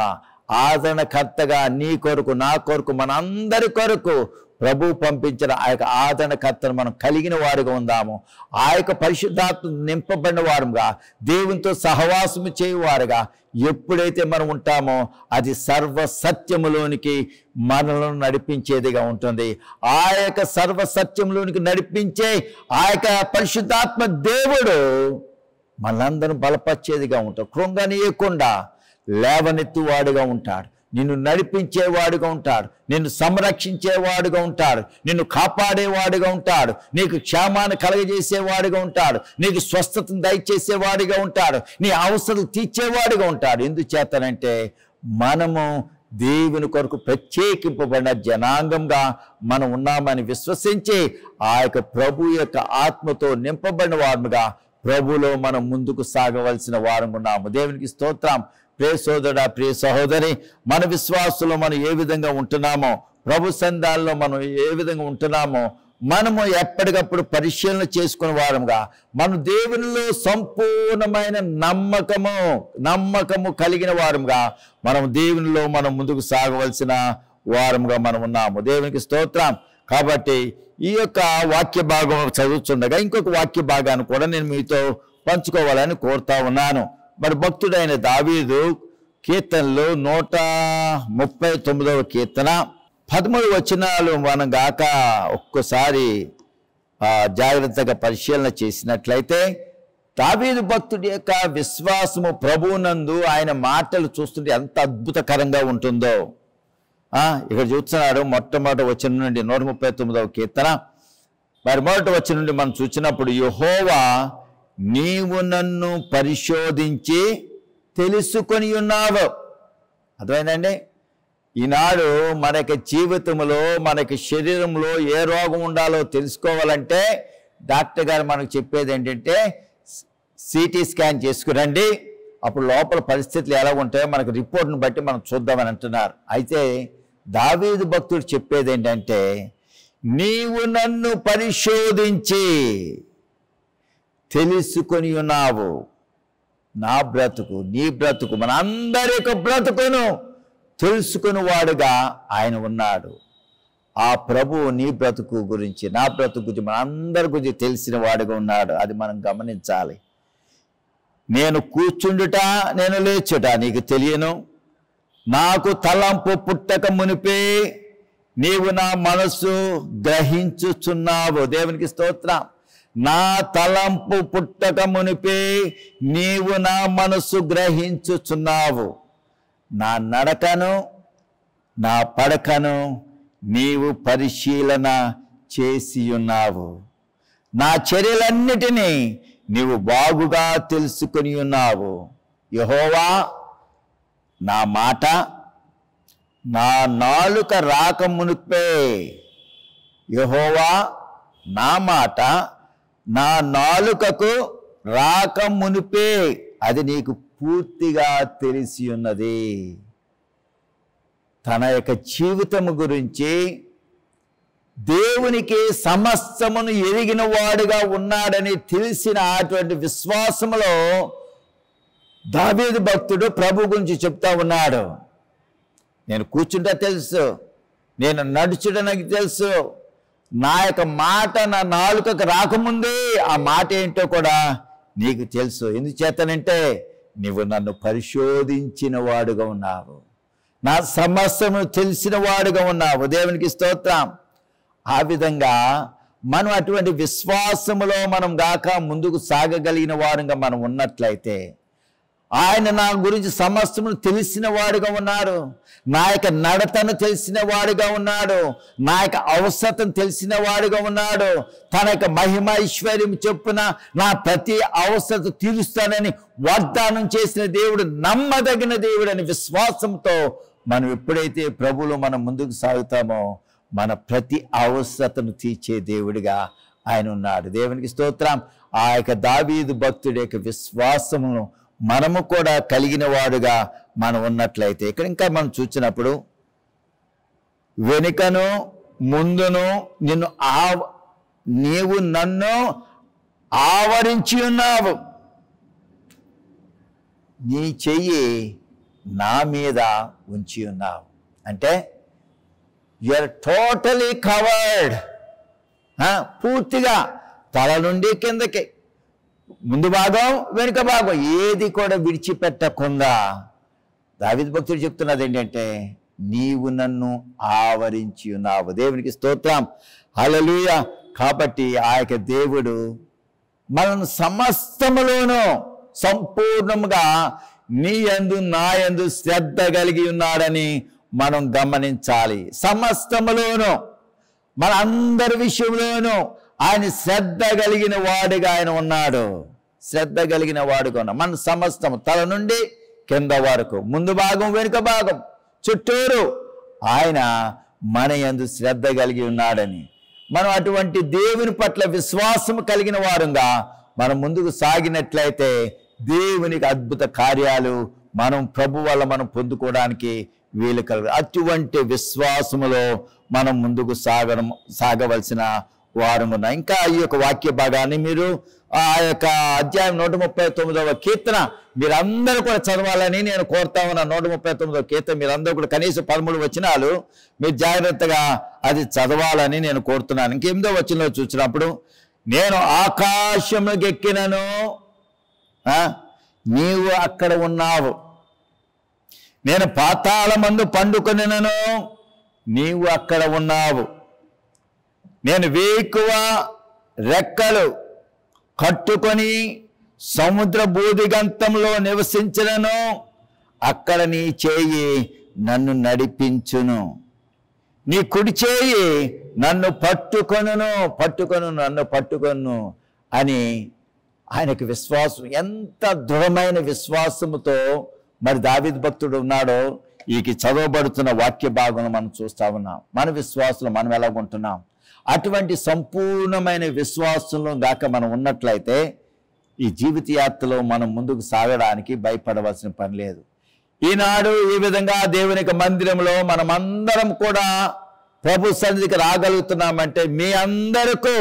ఆదరణకర్తగా నీ కొరకు నా కొరకు మనందరి కొరకు ప్రభు పంపించిన ఆ యొక్క ఆదరణకర్తను మనం కలిగిన వారుగా ఉందాము ఆ యొక్క పరిశుద్ధాత్మ నింపబడిన వారుగా దేవునితో సహవాసము చేయువారుగా ఎప్పుడైతే మనం ఉంటామో అది సర్వ సత్యములోనికి మనలను నడిపించేదిగా ఉంటుంది ఆ యొక్క సర్వ సత్యములోనికి నడిపించే ఆ యొక్క పరిశుద్ధాత్మ దేవుడు మనందరం బలపరిచేదిగా ఉంటాడు కృంగనీయకుండా లేవనెత్తువాడుగా ఉంటాడు నిన్ను నడిపించేవాడుగా ఉంటాడు నిన్ను సంరక్షించేవాడుగా ఉంటాడు నిన్ను కాపాడేవాడుగా ఉంటాడు నీకు క్షేమాన్ని కలగజేసేవాడుగా ఉంటాడు నీకు స్వస్థతను దయచేసేవాడిగా ఉంటాడు నీ అవసరం తీర్చేవాడుగా ఉంటాడు ఎందుచేతనంటే మనము దేవుని కొరకు ప్రత్యేకింపబడిన జనాంగంగా మనం ఉన్నామని విశ్వసించి ఆ యొక్క ప్రభు యొక్క ఆత్మతో నింపబడిన వారముగా ప్రభులో మనం ముందుకు సాగవలసిన వారం ఉన్నాము దేవునికి స్తోత్రం ప్రియ సోదరుడా ప్రియ సహోదరి మన విశ్వాసంలో మనం ఏ విధంగా ఉంటున్నామో ప్రభు సంధాల్లో మనం ఏ విధంగా ఉంటున్నామో మనము ఎప్పటికప్పుడు పరిశీలన చేసుకునే వారంగా మన దేవునిలో సంపూర్ణమైన నమ్మకము నమ్మకము కలిగిన వారంగా మనం దేవునిలో మనం ముందుకు సాగవలసిన వారంగా మనం ఉన్నాము దేవునికి స్తోత్రం కాబట్టి ఈ యొక్క వాక్య భాగం చదువుతుండగా ఇంకొక వాక్య భాగాన్ని కూడా నేను మీతో పంచుకోవాలని కోరుతా ఉన్నాను మరి భక్తుడైన దావీదు కీర్తనలు నూట ముప్పై తొమ్మిదవ కీర్తన పదమూడు వచనాలు మనం గాక ఒక్కసారి ఆ, జాగ్రత్తగా పరిశీలన చేసినట్లయితే దావీదు భక్తుడి యొక్క విశ్వాసము ప్రభువునందు ఆయన మాటలు చూస్తుంటే ఎంత అద్భుతకరంగా ఉంటుందో ఆ, ఇక్కడ చూస్తున్నాడు మొట్టమొదటి వచ్చిన నుండి నూట ముప్పై తొమ్మిదవ కీర్తన మరి మొదటి వచ్చిన నుండి మనం చూసినప్పుడు యహోవా నీవు నన్ను పరిశోధించి తెలుసుకొని ఉన్నావు అర్థమైందండి ఈనాడు మనకి జీవితంలో మనకి శరీరంలో ఏ రోగం ఉండాలో తెలుసుకోవాలంటే డాక్టర్ గారు మనకు చెప్పేది ఏంటంటే సిటీ స్కాన్ చేసుకురండి అప్పుడు లోపల పరిస్థితులు ఎలా ఉంటాయో మనకు రిపోర్ట్ని బట్టి మనం చూద్దామని అంటున్నారు అయితే దావీదు భక్తుడు చెప్పేది ఏంటంటే నీవు నన్ను పరిశోధించి తెలుసుకొని ఉన్నావు నా బ్రతుకు నీ బ్రతుకు మన అందరి యొక్క బ్రతుకును తెలుసుకుని వాడుగా ఆయన ఉన్నాడు ఆ ప్రభువు నీ బ్రతుకు గురించి నా బ్రతుకు గురించి మన అందరి గురించి తెలిసిన వాడుగా ఉన్నాడు అది మనం గమనించాలి నేను కూర్చుండుట నేను లేచుట నీకు తెలియను నాకు తలంపు పుట్టక మునిపే నీవు నా మనసు గ్రహించుచున్నావు దేవునికి స్తోత్రం నా తలంపు పుట్టక మునిపే నీవు నా మనసు గ్రహించుచున్నావు నా నడకను నా పడకను నీవు పరిశీలన చేసి ఉన్నావు నా చర్యలన్నిటినీ నీవు బాగుగా తెలుసుకొని ఉన్నావు యహోవా నా మాట నా నాలుక రాక మునిపే యహోవా నా మాట నా నాలుకకు రాక మునిపే అది నీకు పూర్తిగా తెలిసి ఉన్నది తన యొక్క జీవితము గురించి దేవునికి సమస్తమును ఎరిగిన వాడుగా ఉన్నాడని తెలిసిన అటువంటి విశ్వాసములో దావీదు భక్తుడు ప్రభు గురించి చెప్తా ఉన్నాడు నేను కూర్చుంటా తెలుసు నేను నడుచుట నాకు తెలుసు నా యొక్క మాట నా నాలుకకు రాకముందే ఆ మాట ఏంటో కూడా నీకు తెలుసు ఎందుచేతనంటే నీవు నన్ను పరిశోధించిన వాడుగా ఉన్నావు నా సమస్యను తెలిసిన వాడుగా ఉన్నావు దేవునికి స్తోత్రం ఆ విధంగా మనం అటువంటి విశ్వాసములో మనం గాక ముందుకు సాగగలిగిన వారుగా మనం ఉన్నట్లయితే ఆయన నా గురించి సమస్తమును తెలిసిన వాడుగా ఉన్నాడు నా యొక్క నడతను తెలిసిన వాడుగా ఉన్నాడు నా యొక్క అవసరతను తెలిసిన వాడుగా ఉన్నాడు తన యొక్క మహిమ ఐశ్వర్యం చెప్పున నా ప్రతి అవసరత తీరుస్తానని వాగ్దానం చేసిన దేవుడు నమ్మదగిన దేవుడు అని విశ్వాసంతో మనం ఎప్పుడైతే ప్రభువులో మనం ముందుకు సాగుతామో మన ప్రతి అవసరతను తీర్చే దేవుడిగా ఆయన ఉన్నాడు దేవునికి స్తోత్రం ఆ యొక్క దావీదు భక్తుడి యొక్క విశ్వాసమును మనము కూడా కలిగిన వాడుగా మనం ఉన్నట్లయితే ఇక్కడ ఇంకా మనం చూసినప్పుడు వెనుకను ముందును నిన్ను ఆవ నీవు నన్ను ఆవరించి ఉన్నావు నీ చెయ్యి నా మీద ఉంచి ఉన్నావు అంటే యూఆర్ టోటలీ కవర్డ్ పూర్తిగా తల నుండి కిందకి ముందు భాగం వెనుక భాగం ఏది కూడా విడిచిపెట్టకుండా దావిద్ భక్తుడు చెప్తున్నది ఏంటంటే నీవు నన్ను ఆవరించి ఉన్నావు దేవునికి స్తోత్రం హల్లెలూయ కాబట్టి ఆ యొక్క దేవుడు మనను సమస్తములోనూ సంపూర్ణముగా నీ యందు నా యందు శ్రద్ధ కలిగి ఉన్నాడని మనం గమనించాలి సమస్తములోనూ మన అందరి విషయంలోనూ ఆయన శ్రద్ధ కలిగిన వాడిగా ఆయన ఉన్నాడు శ్రద్ధ కలిగిన వాడుగా ఉన్నాడు మన సమస్తము తల నుండి కింద వరకు ముందు భాగం వెనుక భాగం చుట్టూరు ఆయన మన యందు శ్రద్ధ కలిగి ఉన్నాడని మనం అటువంటి దేవుని పట్ల విశ్వాసం కలిగిన వారుగా మనం ముందుకు సాగినట్లయితే దేవునికి అద్భుత కార్యాలు మనం ప్రభు వల్ల మనం పొందుకోవడానికి వీలు కలగదు అటువంటి విశ్వాసములో మనం ముందుకు సాగడం సాగవలసిన వారం ఉన్నాం ఇంకా ఈ యొక్క వాక్య భాగాన్ని మీరు ఆ యొక్క అధ్యాయం నూట ముప్పై తొమ్మిదవ కీర్తన మీరందరూ కూడా చదవాలని నేను కోరుతా ఉన్నా నూట ముప్పై తొమ్మిదవ కీర్తన మీరందరూ కూడా కనీసం పదమూడు వచనాలు మీరు జాగ్రత్తగా అది చదవాలని నేను కోరుతున్నాను ఇంకెనిమిదో వచనంలో చూసినప్పుడు నేను ఆకాశముకెక్కినను ఆ, నీవు అక్కడ ఉన్నావు నేను పాతాళమందు పండుకొనినను నీవు అక్కడ ఉన్నావు నేను వేకువ రెక్కలు కట్టుకొని సముద్ర బూదిగంతంలో నివసించినను అక్కడ నీ చేయి నన్ను నడిపించును నీ కుడి చేయి నన్ను పట్టుకొనును పట్టుకొను నన్ను పట్టుకొను అని ఆయనకి విశ్వాసం ఎంత దృఢమైన విశ్వాసముతో మరి దావిద్ భక్తుడు ఉన్నాడో ఈ చదవబడుతున్న వాక్య భాగం మనం చూస్తా ఉన్నాం మన విశ్వాసంలో మనం ఎలాగుంటున్నాం అటువంటి సంపూర్ణమైన విశ్వాసంలో గాక మనం ఉన్నట్లయితే ఈ జీవిత యాత్రలో మనం ముందుకు సాగడానికి భయపడవలసిన పని లేదు ఈనాడు ఈ విధంగా దేవుని యొక్క మందిరంలో మనమందరం కూడా ప్రభు సన్నిధికి రాగలుగుతున్నామంటే మీ అందరికీ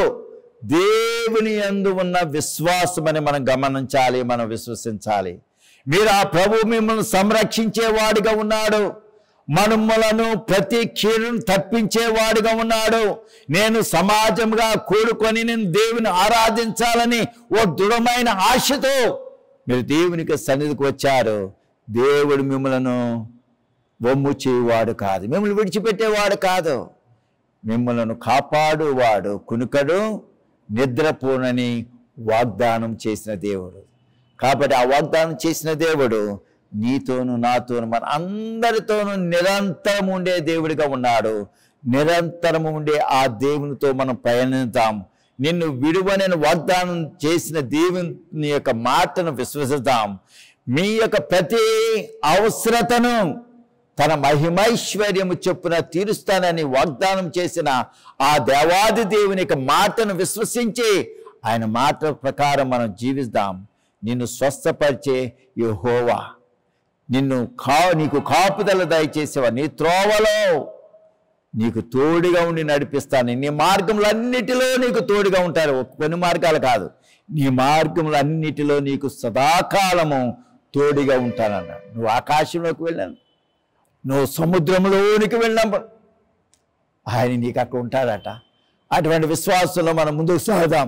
దేవుని యందు ఉన్న విశ్వాసం అని మనం గమనించాలి మనం విశ్వసించాలి మీరు ఆ ప్రభు మిమ్మల్ని సంరక్షించేవాడిగా ఉన్నాడు మనములను ప్రతి కీడును తప్పించేవాడిగా ఉన్నాడు నేను సమాజంగా కూడుకొని నేను దేవుని ఆరాధించాలని ఓ దృఢమైన ఆశతో మీరు దేవునికి సన్నిధికి వచ్చారు దేవుడు మిమ్మలను వమ్ము చేయువాడు కాదు మిమ్మల్ని విడిచిపెట్టేవాడు కాదు మిమ్మలను కాపాడువాడు కునుకడు నిద్రపోనని వాగ్దానం చేసిన దేవుడు కాబట్టి ఆ వాగ్దానం చేసిన దేవుడు నీతోను నాతోను మన అందరితోనూ నిరంతరం ఉండే దేవుడిగా ఉన్నాడు నిరంతరం ఉండే ఆ దేవునితో మనం పయనిద్దాం నిన్ను విడువనని వాగ్దానం చేసిన దేవుని యొక్క మాటను విశ్వసిద్దాం మీ యొక్క ప్రతి అవసరతను తన మహిమైశ్వర్యము చొప్పున తీరుస్తానని వాగ్దానం చేసిన ఆ దేవాది దేవుని యొక్క మాటను విశ్వసించి ఆయన మాట ప్రకారం మనం జీవిద్దాం నిన్ను స్వస్థపరిచే యెహోవా నిన్ను కా నీకు కాపుదల దయచేసేవా నీ త్రోవలో నీకు తోడుగా ఉండి నడిపిస్తాను నీ మార్గములన్నిటిలో నీకు తోడుగా ఉంటారు కొన్ని మార్గాలు కాదు నీ మార్గములన్నిటిలో నీకు సదాకాలము తోడుగా ఉంటానన్నాడు నువ్వు ఆకాశంలోకి వెళ్ళాను నువ్వు సముద్రంలోనికి వెళ్ళినప్పుడు ఆయన నీకు అక్కడ ఉంటాడట అటువంటి విశ్వాసంలో మనం ముందుకు సాగుదాం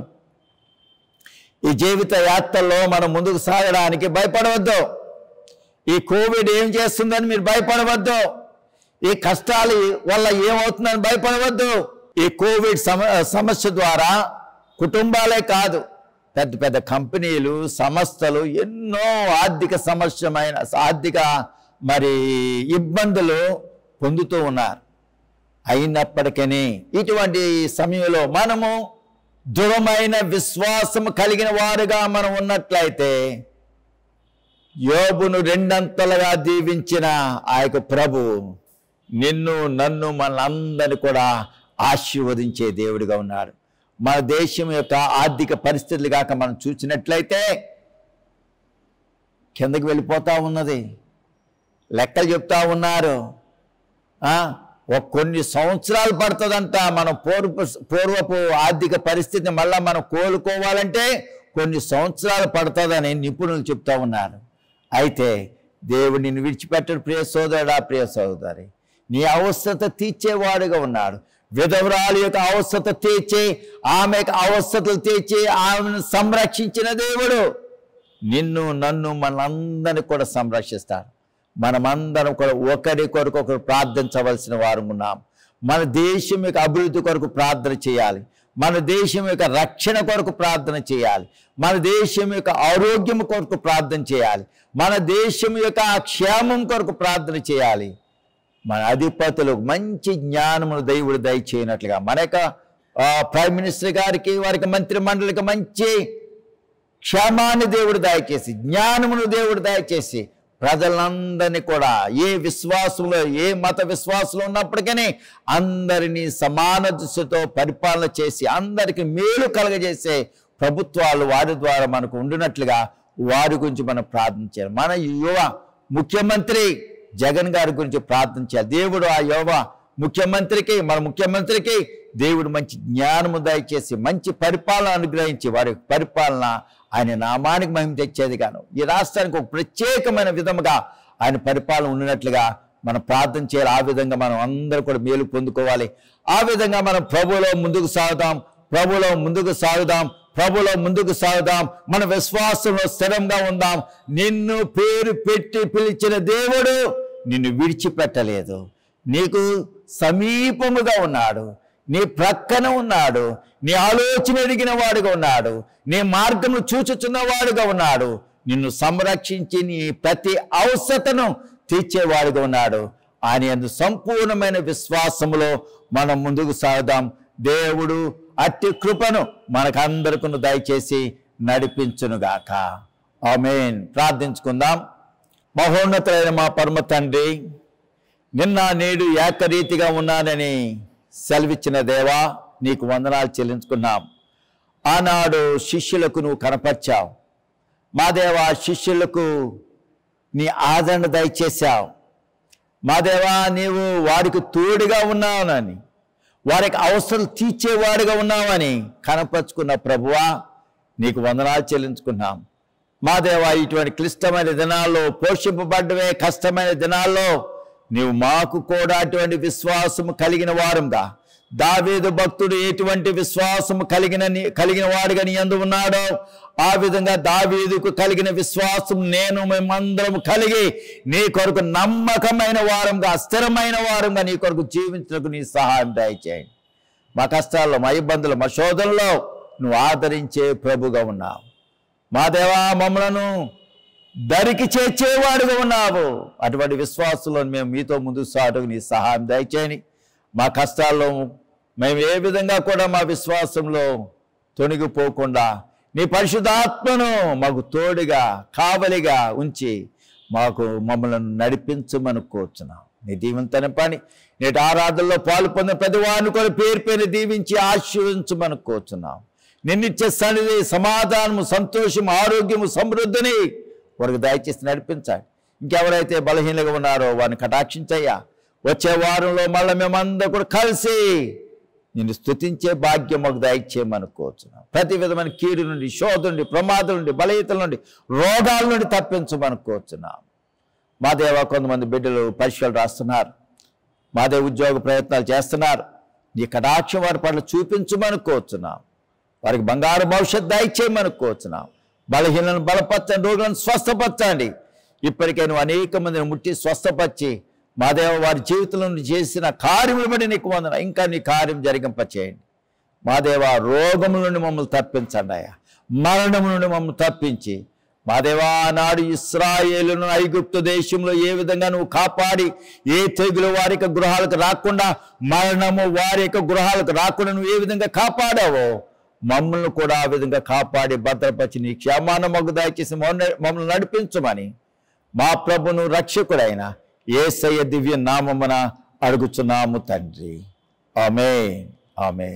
ఈ జీవిత యాత్రలో మనం ముందుకు సాగడానికి భయపడవద్దు ఈ కోవిడ్ ఏం చేస్తుందని మీరు భయపడవద్దు ఈ కష్టాలు వల్ల ఏమవుతుందని భయపడవద్దు ఈ కోవిడ్ సమ సమస్య ద్వారా కుటుంబాలే కాదు పెద్ద పెద్ద కంపెనీలు సంస్థలు ఎన్నో ఆర్థిక సమస్యమైన ఆర్థిక మరి ఇబ్బందులు పొందుతూ ఉన్నారు అయినప్పటికీ ఇటువంటి సమయంలో మనము దృఢమైన విశ్వాసం కలిగిన వారుగా మనం ఉన్నట్లయితే యోబును రెండంతలుగా దీవించిన ఆ యొక్క ప్రభు నిన్ను నన్ను మనందరిని కూడా ఆశీర్వదించే దేవుడిగా ఉన్నాడు మన దేశం యొక్క ఆర్థిక పరిస్థితులు కాక మనం చూసినట్లయితే కిందకి వెళ్ళిపోతా ఉన్నది లెక్కలు చెప్తా ఉన్నారు ఆ, ఒక కొన్ని సంవత్సరాలు పడుతుందంట మనం పూర్వపు పూర్వపు ఆర్థిక పరిస్థితిని మళ్ళా మనం కోలుకోవాలంటే కొన్ని సంవత్సరాలు పడుతుందని నిపుణులు చెప్తా ఉన్నారు అయితే దేవుడు నిన్ను విడిచిపెట్టడు ప్రియ సోదరుడా ప్రియ సోదరి నీ అవస్థత తీర్చేవాడుగా ఉన్నాడు విధవరాలు యొక్క అవస్థత తీర్చి ఆమె యొక్క అవస్థతలు తీర్చి ఆమెను సంరక్షించిన దేవుడు నిన్ను నన్ను మనందరిని కూడా సంరక్షిస్తారు మనమందరం కూడా ఒకరి కొరకు ఒకరు ప్రార్థించవలసిన వారు ఉన్నాం మన దేశం యొక్క అభివృద్ధి కొరకు ప్రార్థన చేయాలి మన దేశం యొక్క రక్షణ కొరకు ప్రార్థన చేయాలి మన దేశం యొక్క ఆరోగ్యం కొరకు ప్రార్థన చేయాలి మన దేశం యొక్క క్షేమం కొరకు ప్రార్థన చేయాలి మన అధిపతులు మంచి జ్ఞానమును దేవుడు దయచేయనట్లుగా మన యొక్క ఆ, ప్రైమ్ మినిస్టర్ గారికి వారికి మంత్రి మండలికి మంచి క్షేమాన్ని దేవుడు దయచేసి జ్ఞానమును దేవుడు దయచేసి ప్రజలందరినీ కూడా ఏ విశ్వాసంలో ఏ మత విశ్వాసంలో ఉన్నప్పటికీ అందరినీ సమాన దృష్టితో పరిపాలన చేసి అందరికి మేలు కలగజేసే ప్రభుత్వాలు వారి ద్వారా మనకు ఉండినట్లుగా వారి గురించి మనం ప్రార్థన చేయాలి మన యువ ముఖ్యమంత్రి జగన్ గారి గురించి ప్రార్థన చేయాలి దేవుడు ఆ యువ ముఖ్యమంత్రికి మన ముఖ్యమంత్రికి దేవుడు మంచి జ్ఞానము దయచేసి మంచి పరిపాలన అనుగ్రహించి వారి పరిపాలన ఆయన నామానికి మహిమ తెచ్చేది గాను ఈ రాష్ట్రానికి ఒక ప్రత్యేకమైన విధముగా ఆయన పరిపాలన ఉన్నట్లుగా మనం ప్రార్థన చేయాలి ఆ విధంగా మనం అందరూ కూడా మేలు పొందుకోవాలి ఆ విధంగా మనం ప్రభులో ముందుకు సాగుదాం ప్రభులో ముందుకు సాగుదాం ప్రభులో ముందుకు సాగుదాం మన విశ్వాసంలో స్థిరంగా ఉందాం నిన్ను పేరు పెట్టి పిలిచిన దేవుడు నిన్ను విడిచిపెట్టలేదు నీకు సమీపముగా ఉన్నాడు నీ ప్రక్కన ఉన్నాడు నీ ఆలోచన ఎరిగిన వాడుగా ఉన్నాడు నీ మార్గము చూచుచున్నవాడుగా ఉన్నాడు నిన్ను సంరక్షించి నీ ప్రతి అవసరతను తీర్చేవాడుగా ఉన్నాడు ఆయన యందు సంపూర్ణమైన విశ్వాసములో మనం ముందుకు సాగుదాం దేవుడు అట్టి కృపను మనకందరికీ దయచేసి నడిపించునుగాక ఆమెన్ ప్రార్థించుకుందాం మహోన్నతులైన మా పరమ తండ్రి నిన్న నేడు ఏకరీతిగా ఉన్నానని సెలవిచ్చిన దేవా నీకు వందనాలు చెల్లించుకున్నాం ఆనాడు శిష్యులకు నువ్వు కనపరిచావు మా దేవా శిష్యులకు నీ ఆదరణ దయచేశావు మా దేవా నీవు వారికి తోడుగా ఉన్నావని వారికి అవసరం తీర్చేవాడుగా ఉన్నావని కనపరుచుకున్న ప్రభువా నీకు వందనాలు చెల్లించుకున్నాం మా దేవా ఇటువంటి క్లిష్టమైన దినాల్లో పోషింపబడ్డమే కష్టమైన దినాల్లో నీవు మాకు కూడా అటువంటి విశ్వాసము కలిగిన వారంగా దావీదు భక్తుడు ఎటువంటి విశ్వాసము కలిగిన నీ- కలిగిన వాడుగా నీ అందు ఉన్నాడో ఆ విధంగా దావీదుకు కలిగిన విశ్వాసం నేను మేమందరం కలిగి నీ కొరకు నమ్మకమైన వారంగా స్థిరమైన వారంగా నీ కొరకు జీవించడానికి నీ సహాయం దయచేయండి మా కష్టాల్లో మా ఇబ్బందులు మా శోధనలో నువ్వు ఆదరించే ప్రభుగా ఉన్నావు మా దేవా మమ్మలను దరికి చేర్చేవాడుగా ఉన్నావు అటువంటి విశ్వాసంలో మేము మీతో ముందుకు సాటుకు నీ సహాయం దయచేయని మా కష్టాల్లో మేము ఏ విధంగా కూడా మా విశ్వాసంలో తొణిగిపోకుండా నీ పరిశుద్ధాత్మను మాకు తోడుగా కావలిగా ఉంచి మాకు మమ్మల్ని నడిపించమని కోరుచున్నాం నీ దీవంతన పని నేటి ఆరాధనలో పాలు పొందిన ప్రతి వారిని కూడా పేరు పేరు దీవించి ఆశీర్వించమని కోరుచున్నాం నిన్నిచ్చే సన్నిధి సమాధానము సంతోషము ఆరోగ్యము సమృద్ధిని వారికి దయచేసి నడిపించాలి ఇంకెవరైతే బలహీనగా ఉన్నారో వారిని కటాక్షించయ్యా వచ్చే వారంలో మళ్ళీ మేమందరం కూడా కలిసి నిన్ను స్తుతించే భాగ్యం మాకు దయచేయమని కోరుచున్నాం ప్రతి విధమైన కీడు నుండి శోధ నుండి ప్రమాదం నుండి బలహీతల నుండి రోగాల నుండి తప్పించమని కోరుచున్నాం మా దేవ కొంతమంది బిడ్డలు పరీక్షలు రాస్తున్నారు మాదే ఉద్యోగ ప్రయత్నాలు చేస్తున్నారు నీ కటాక్షం వారి పట్ల చూపించమని కోరుచున్నాం వారికి బంగారు భవిష్యత్ దయచేయమని కోరుచున్నాం బలహీనలను బలపరచండి రోగులను స్వస్థపరచండి ఇప్పటికే నువ్వు అనేక మందిని ముట్టి స్వస్థపరిచి మా దేవ వారి జీవితంలో నువ్వు చేసిన కార్యములు బట్టి నీకు వందన ఇంకా నీ కార్యం జరిగింపచేయండి మా దేవ రోగము నుండి మమ్మల్ని తప్పించండి అయ్యా మరణము నుండి మమ్మల్ని తప్పించి మా దేవా నాడు ఇస్రాయేలును ఐగుప్తు దేశంలో ఏ విధంగా నువ్వు కాపాడి ఏ తెగులు వారి యొక్క గృహాలకు రాకుండా మరణము వారి యొక్క గృహాలకు రాకుండా నువ్వు ఏ విధంగా కాపాడావో మమ్మల్ని కూడా ఆ విధంగా కాపాడి భద్రపరిచి నీ క్షేమాన మగ్గు దయచేసి మమ్మల్ని మమ్మల్ని నడిపించమని మా ప్రభును రక్షకుడైన ఏసయ్య దివ్య నామమున అడుగుచున్నాము తండ్రి ఆమె ఆమె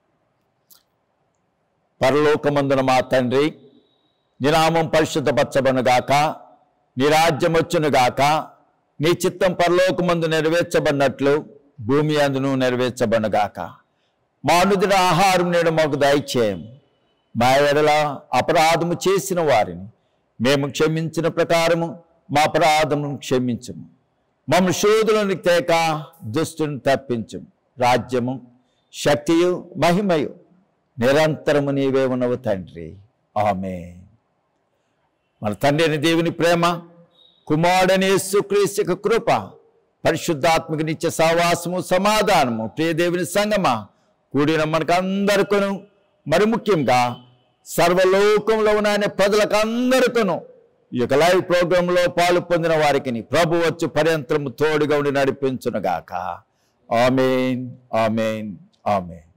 పరలోకమందున మా తండ్రి నీ నామం పరిశుద్ధపరచబనుగాక నీ రాజ్యం వచ్చునుగాక నీ చిత్తం పరలోకమందు నెరవేర్చబడినట్లు భూమి అందును నెరవేర్చబడుగాక మా అనుదిన ఆహారం నేడు మాకు దయచేయం మా ఎడల అపరాధము చేసిన వారిని మేము క్షమించిన ప్రకారము మా అపరాధమును క్షమించము మమ్మల్ని శోధులను తేక దుష్టుని తప్పించము రాజ్యము శక్తియు మహిమయు నిరంతరము నీవే ఉన్నవు తండ్రి ఆమె మన తండ్రి అయిన దేవుని ప్రేమ కుమారుడని యేసుక్రీస్తు యొక్క కృప పరిశుద్ధాత్మక నిత్య సహవాసము సమాధానము ప్రియ దేవుని సంగమా కూడిన మనకు అందరికను మరి ముఖ్యంగా సర్వలోకంలో ఉన్న ఆయన ప్రజలకు అందరికను ఈ యొక్క లైవ్ ప్రోగ్రాంలో పాలు పొందిన వారికి ప్రభు వచ్చు పర్యంతరము తోడుగా ఉండి నడిపించునుగాక ఆమెన్ ఆమెన్ ఆమెన్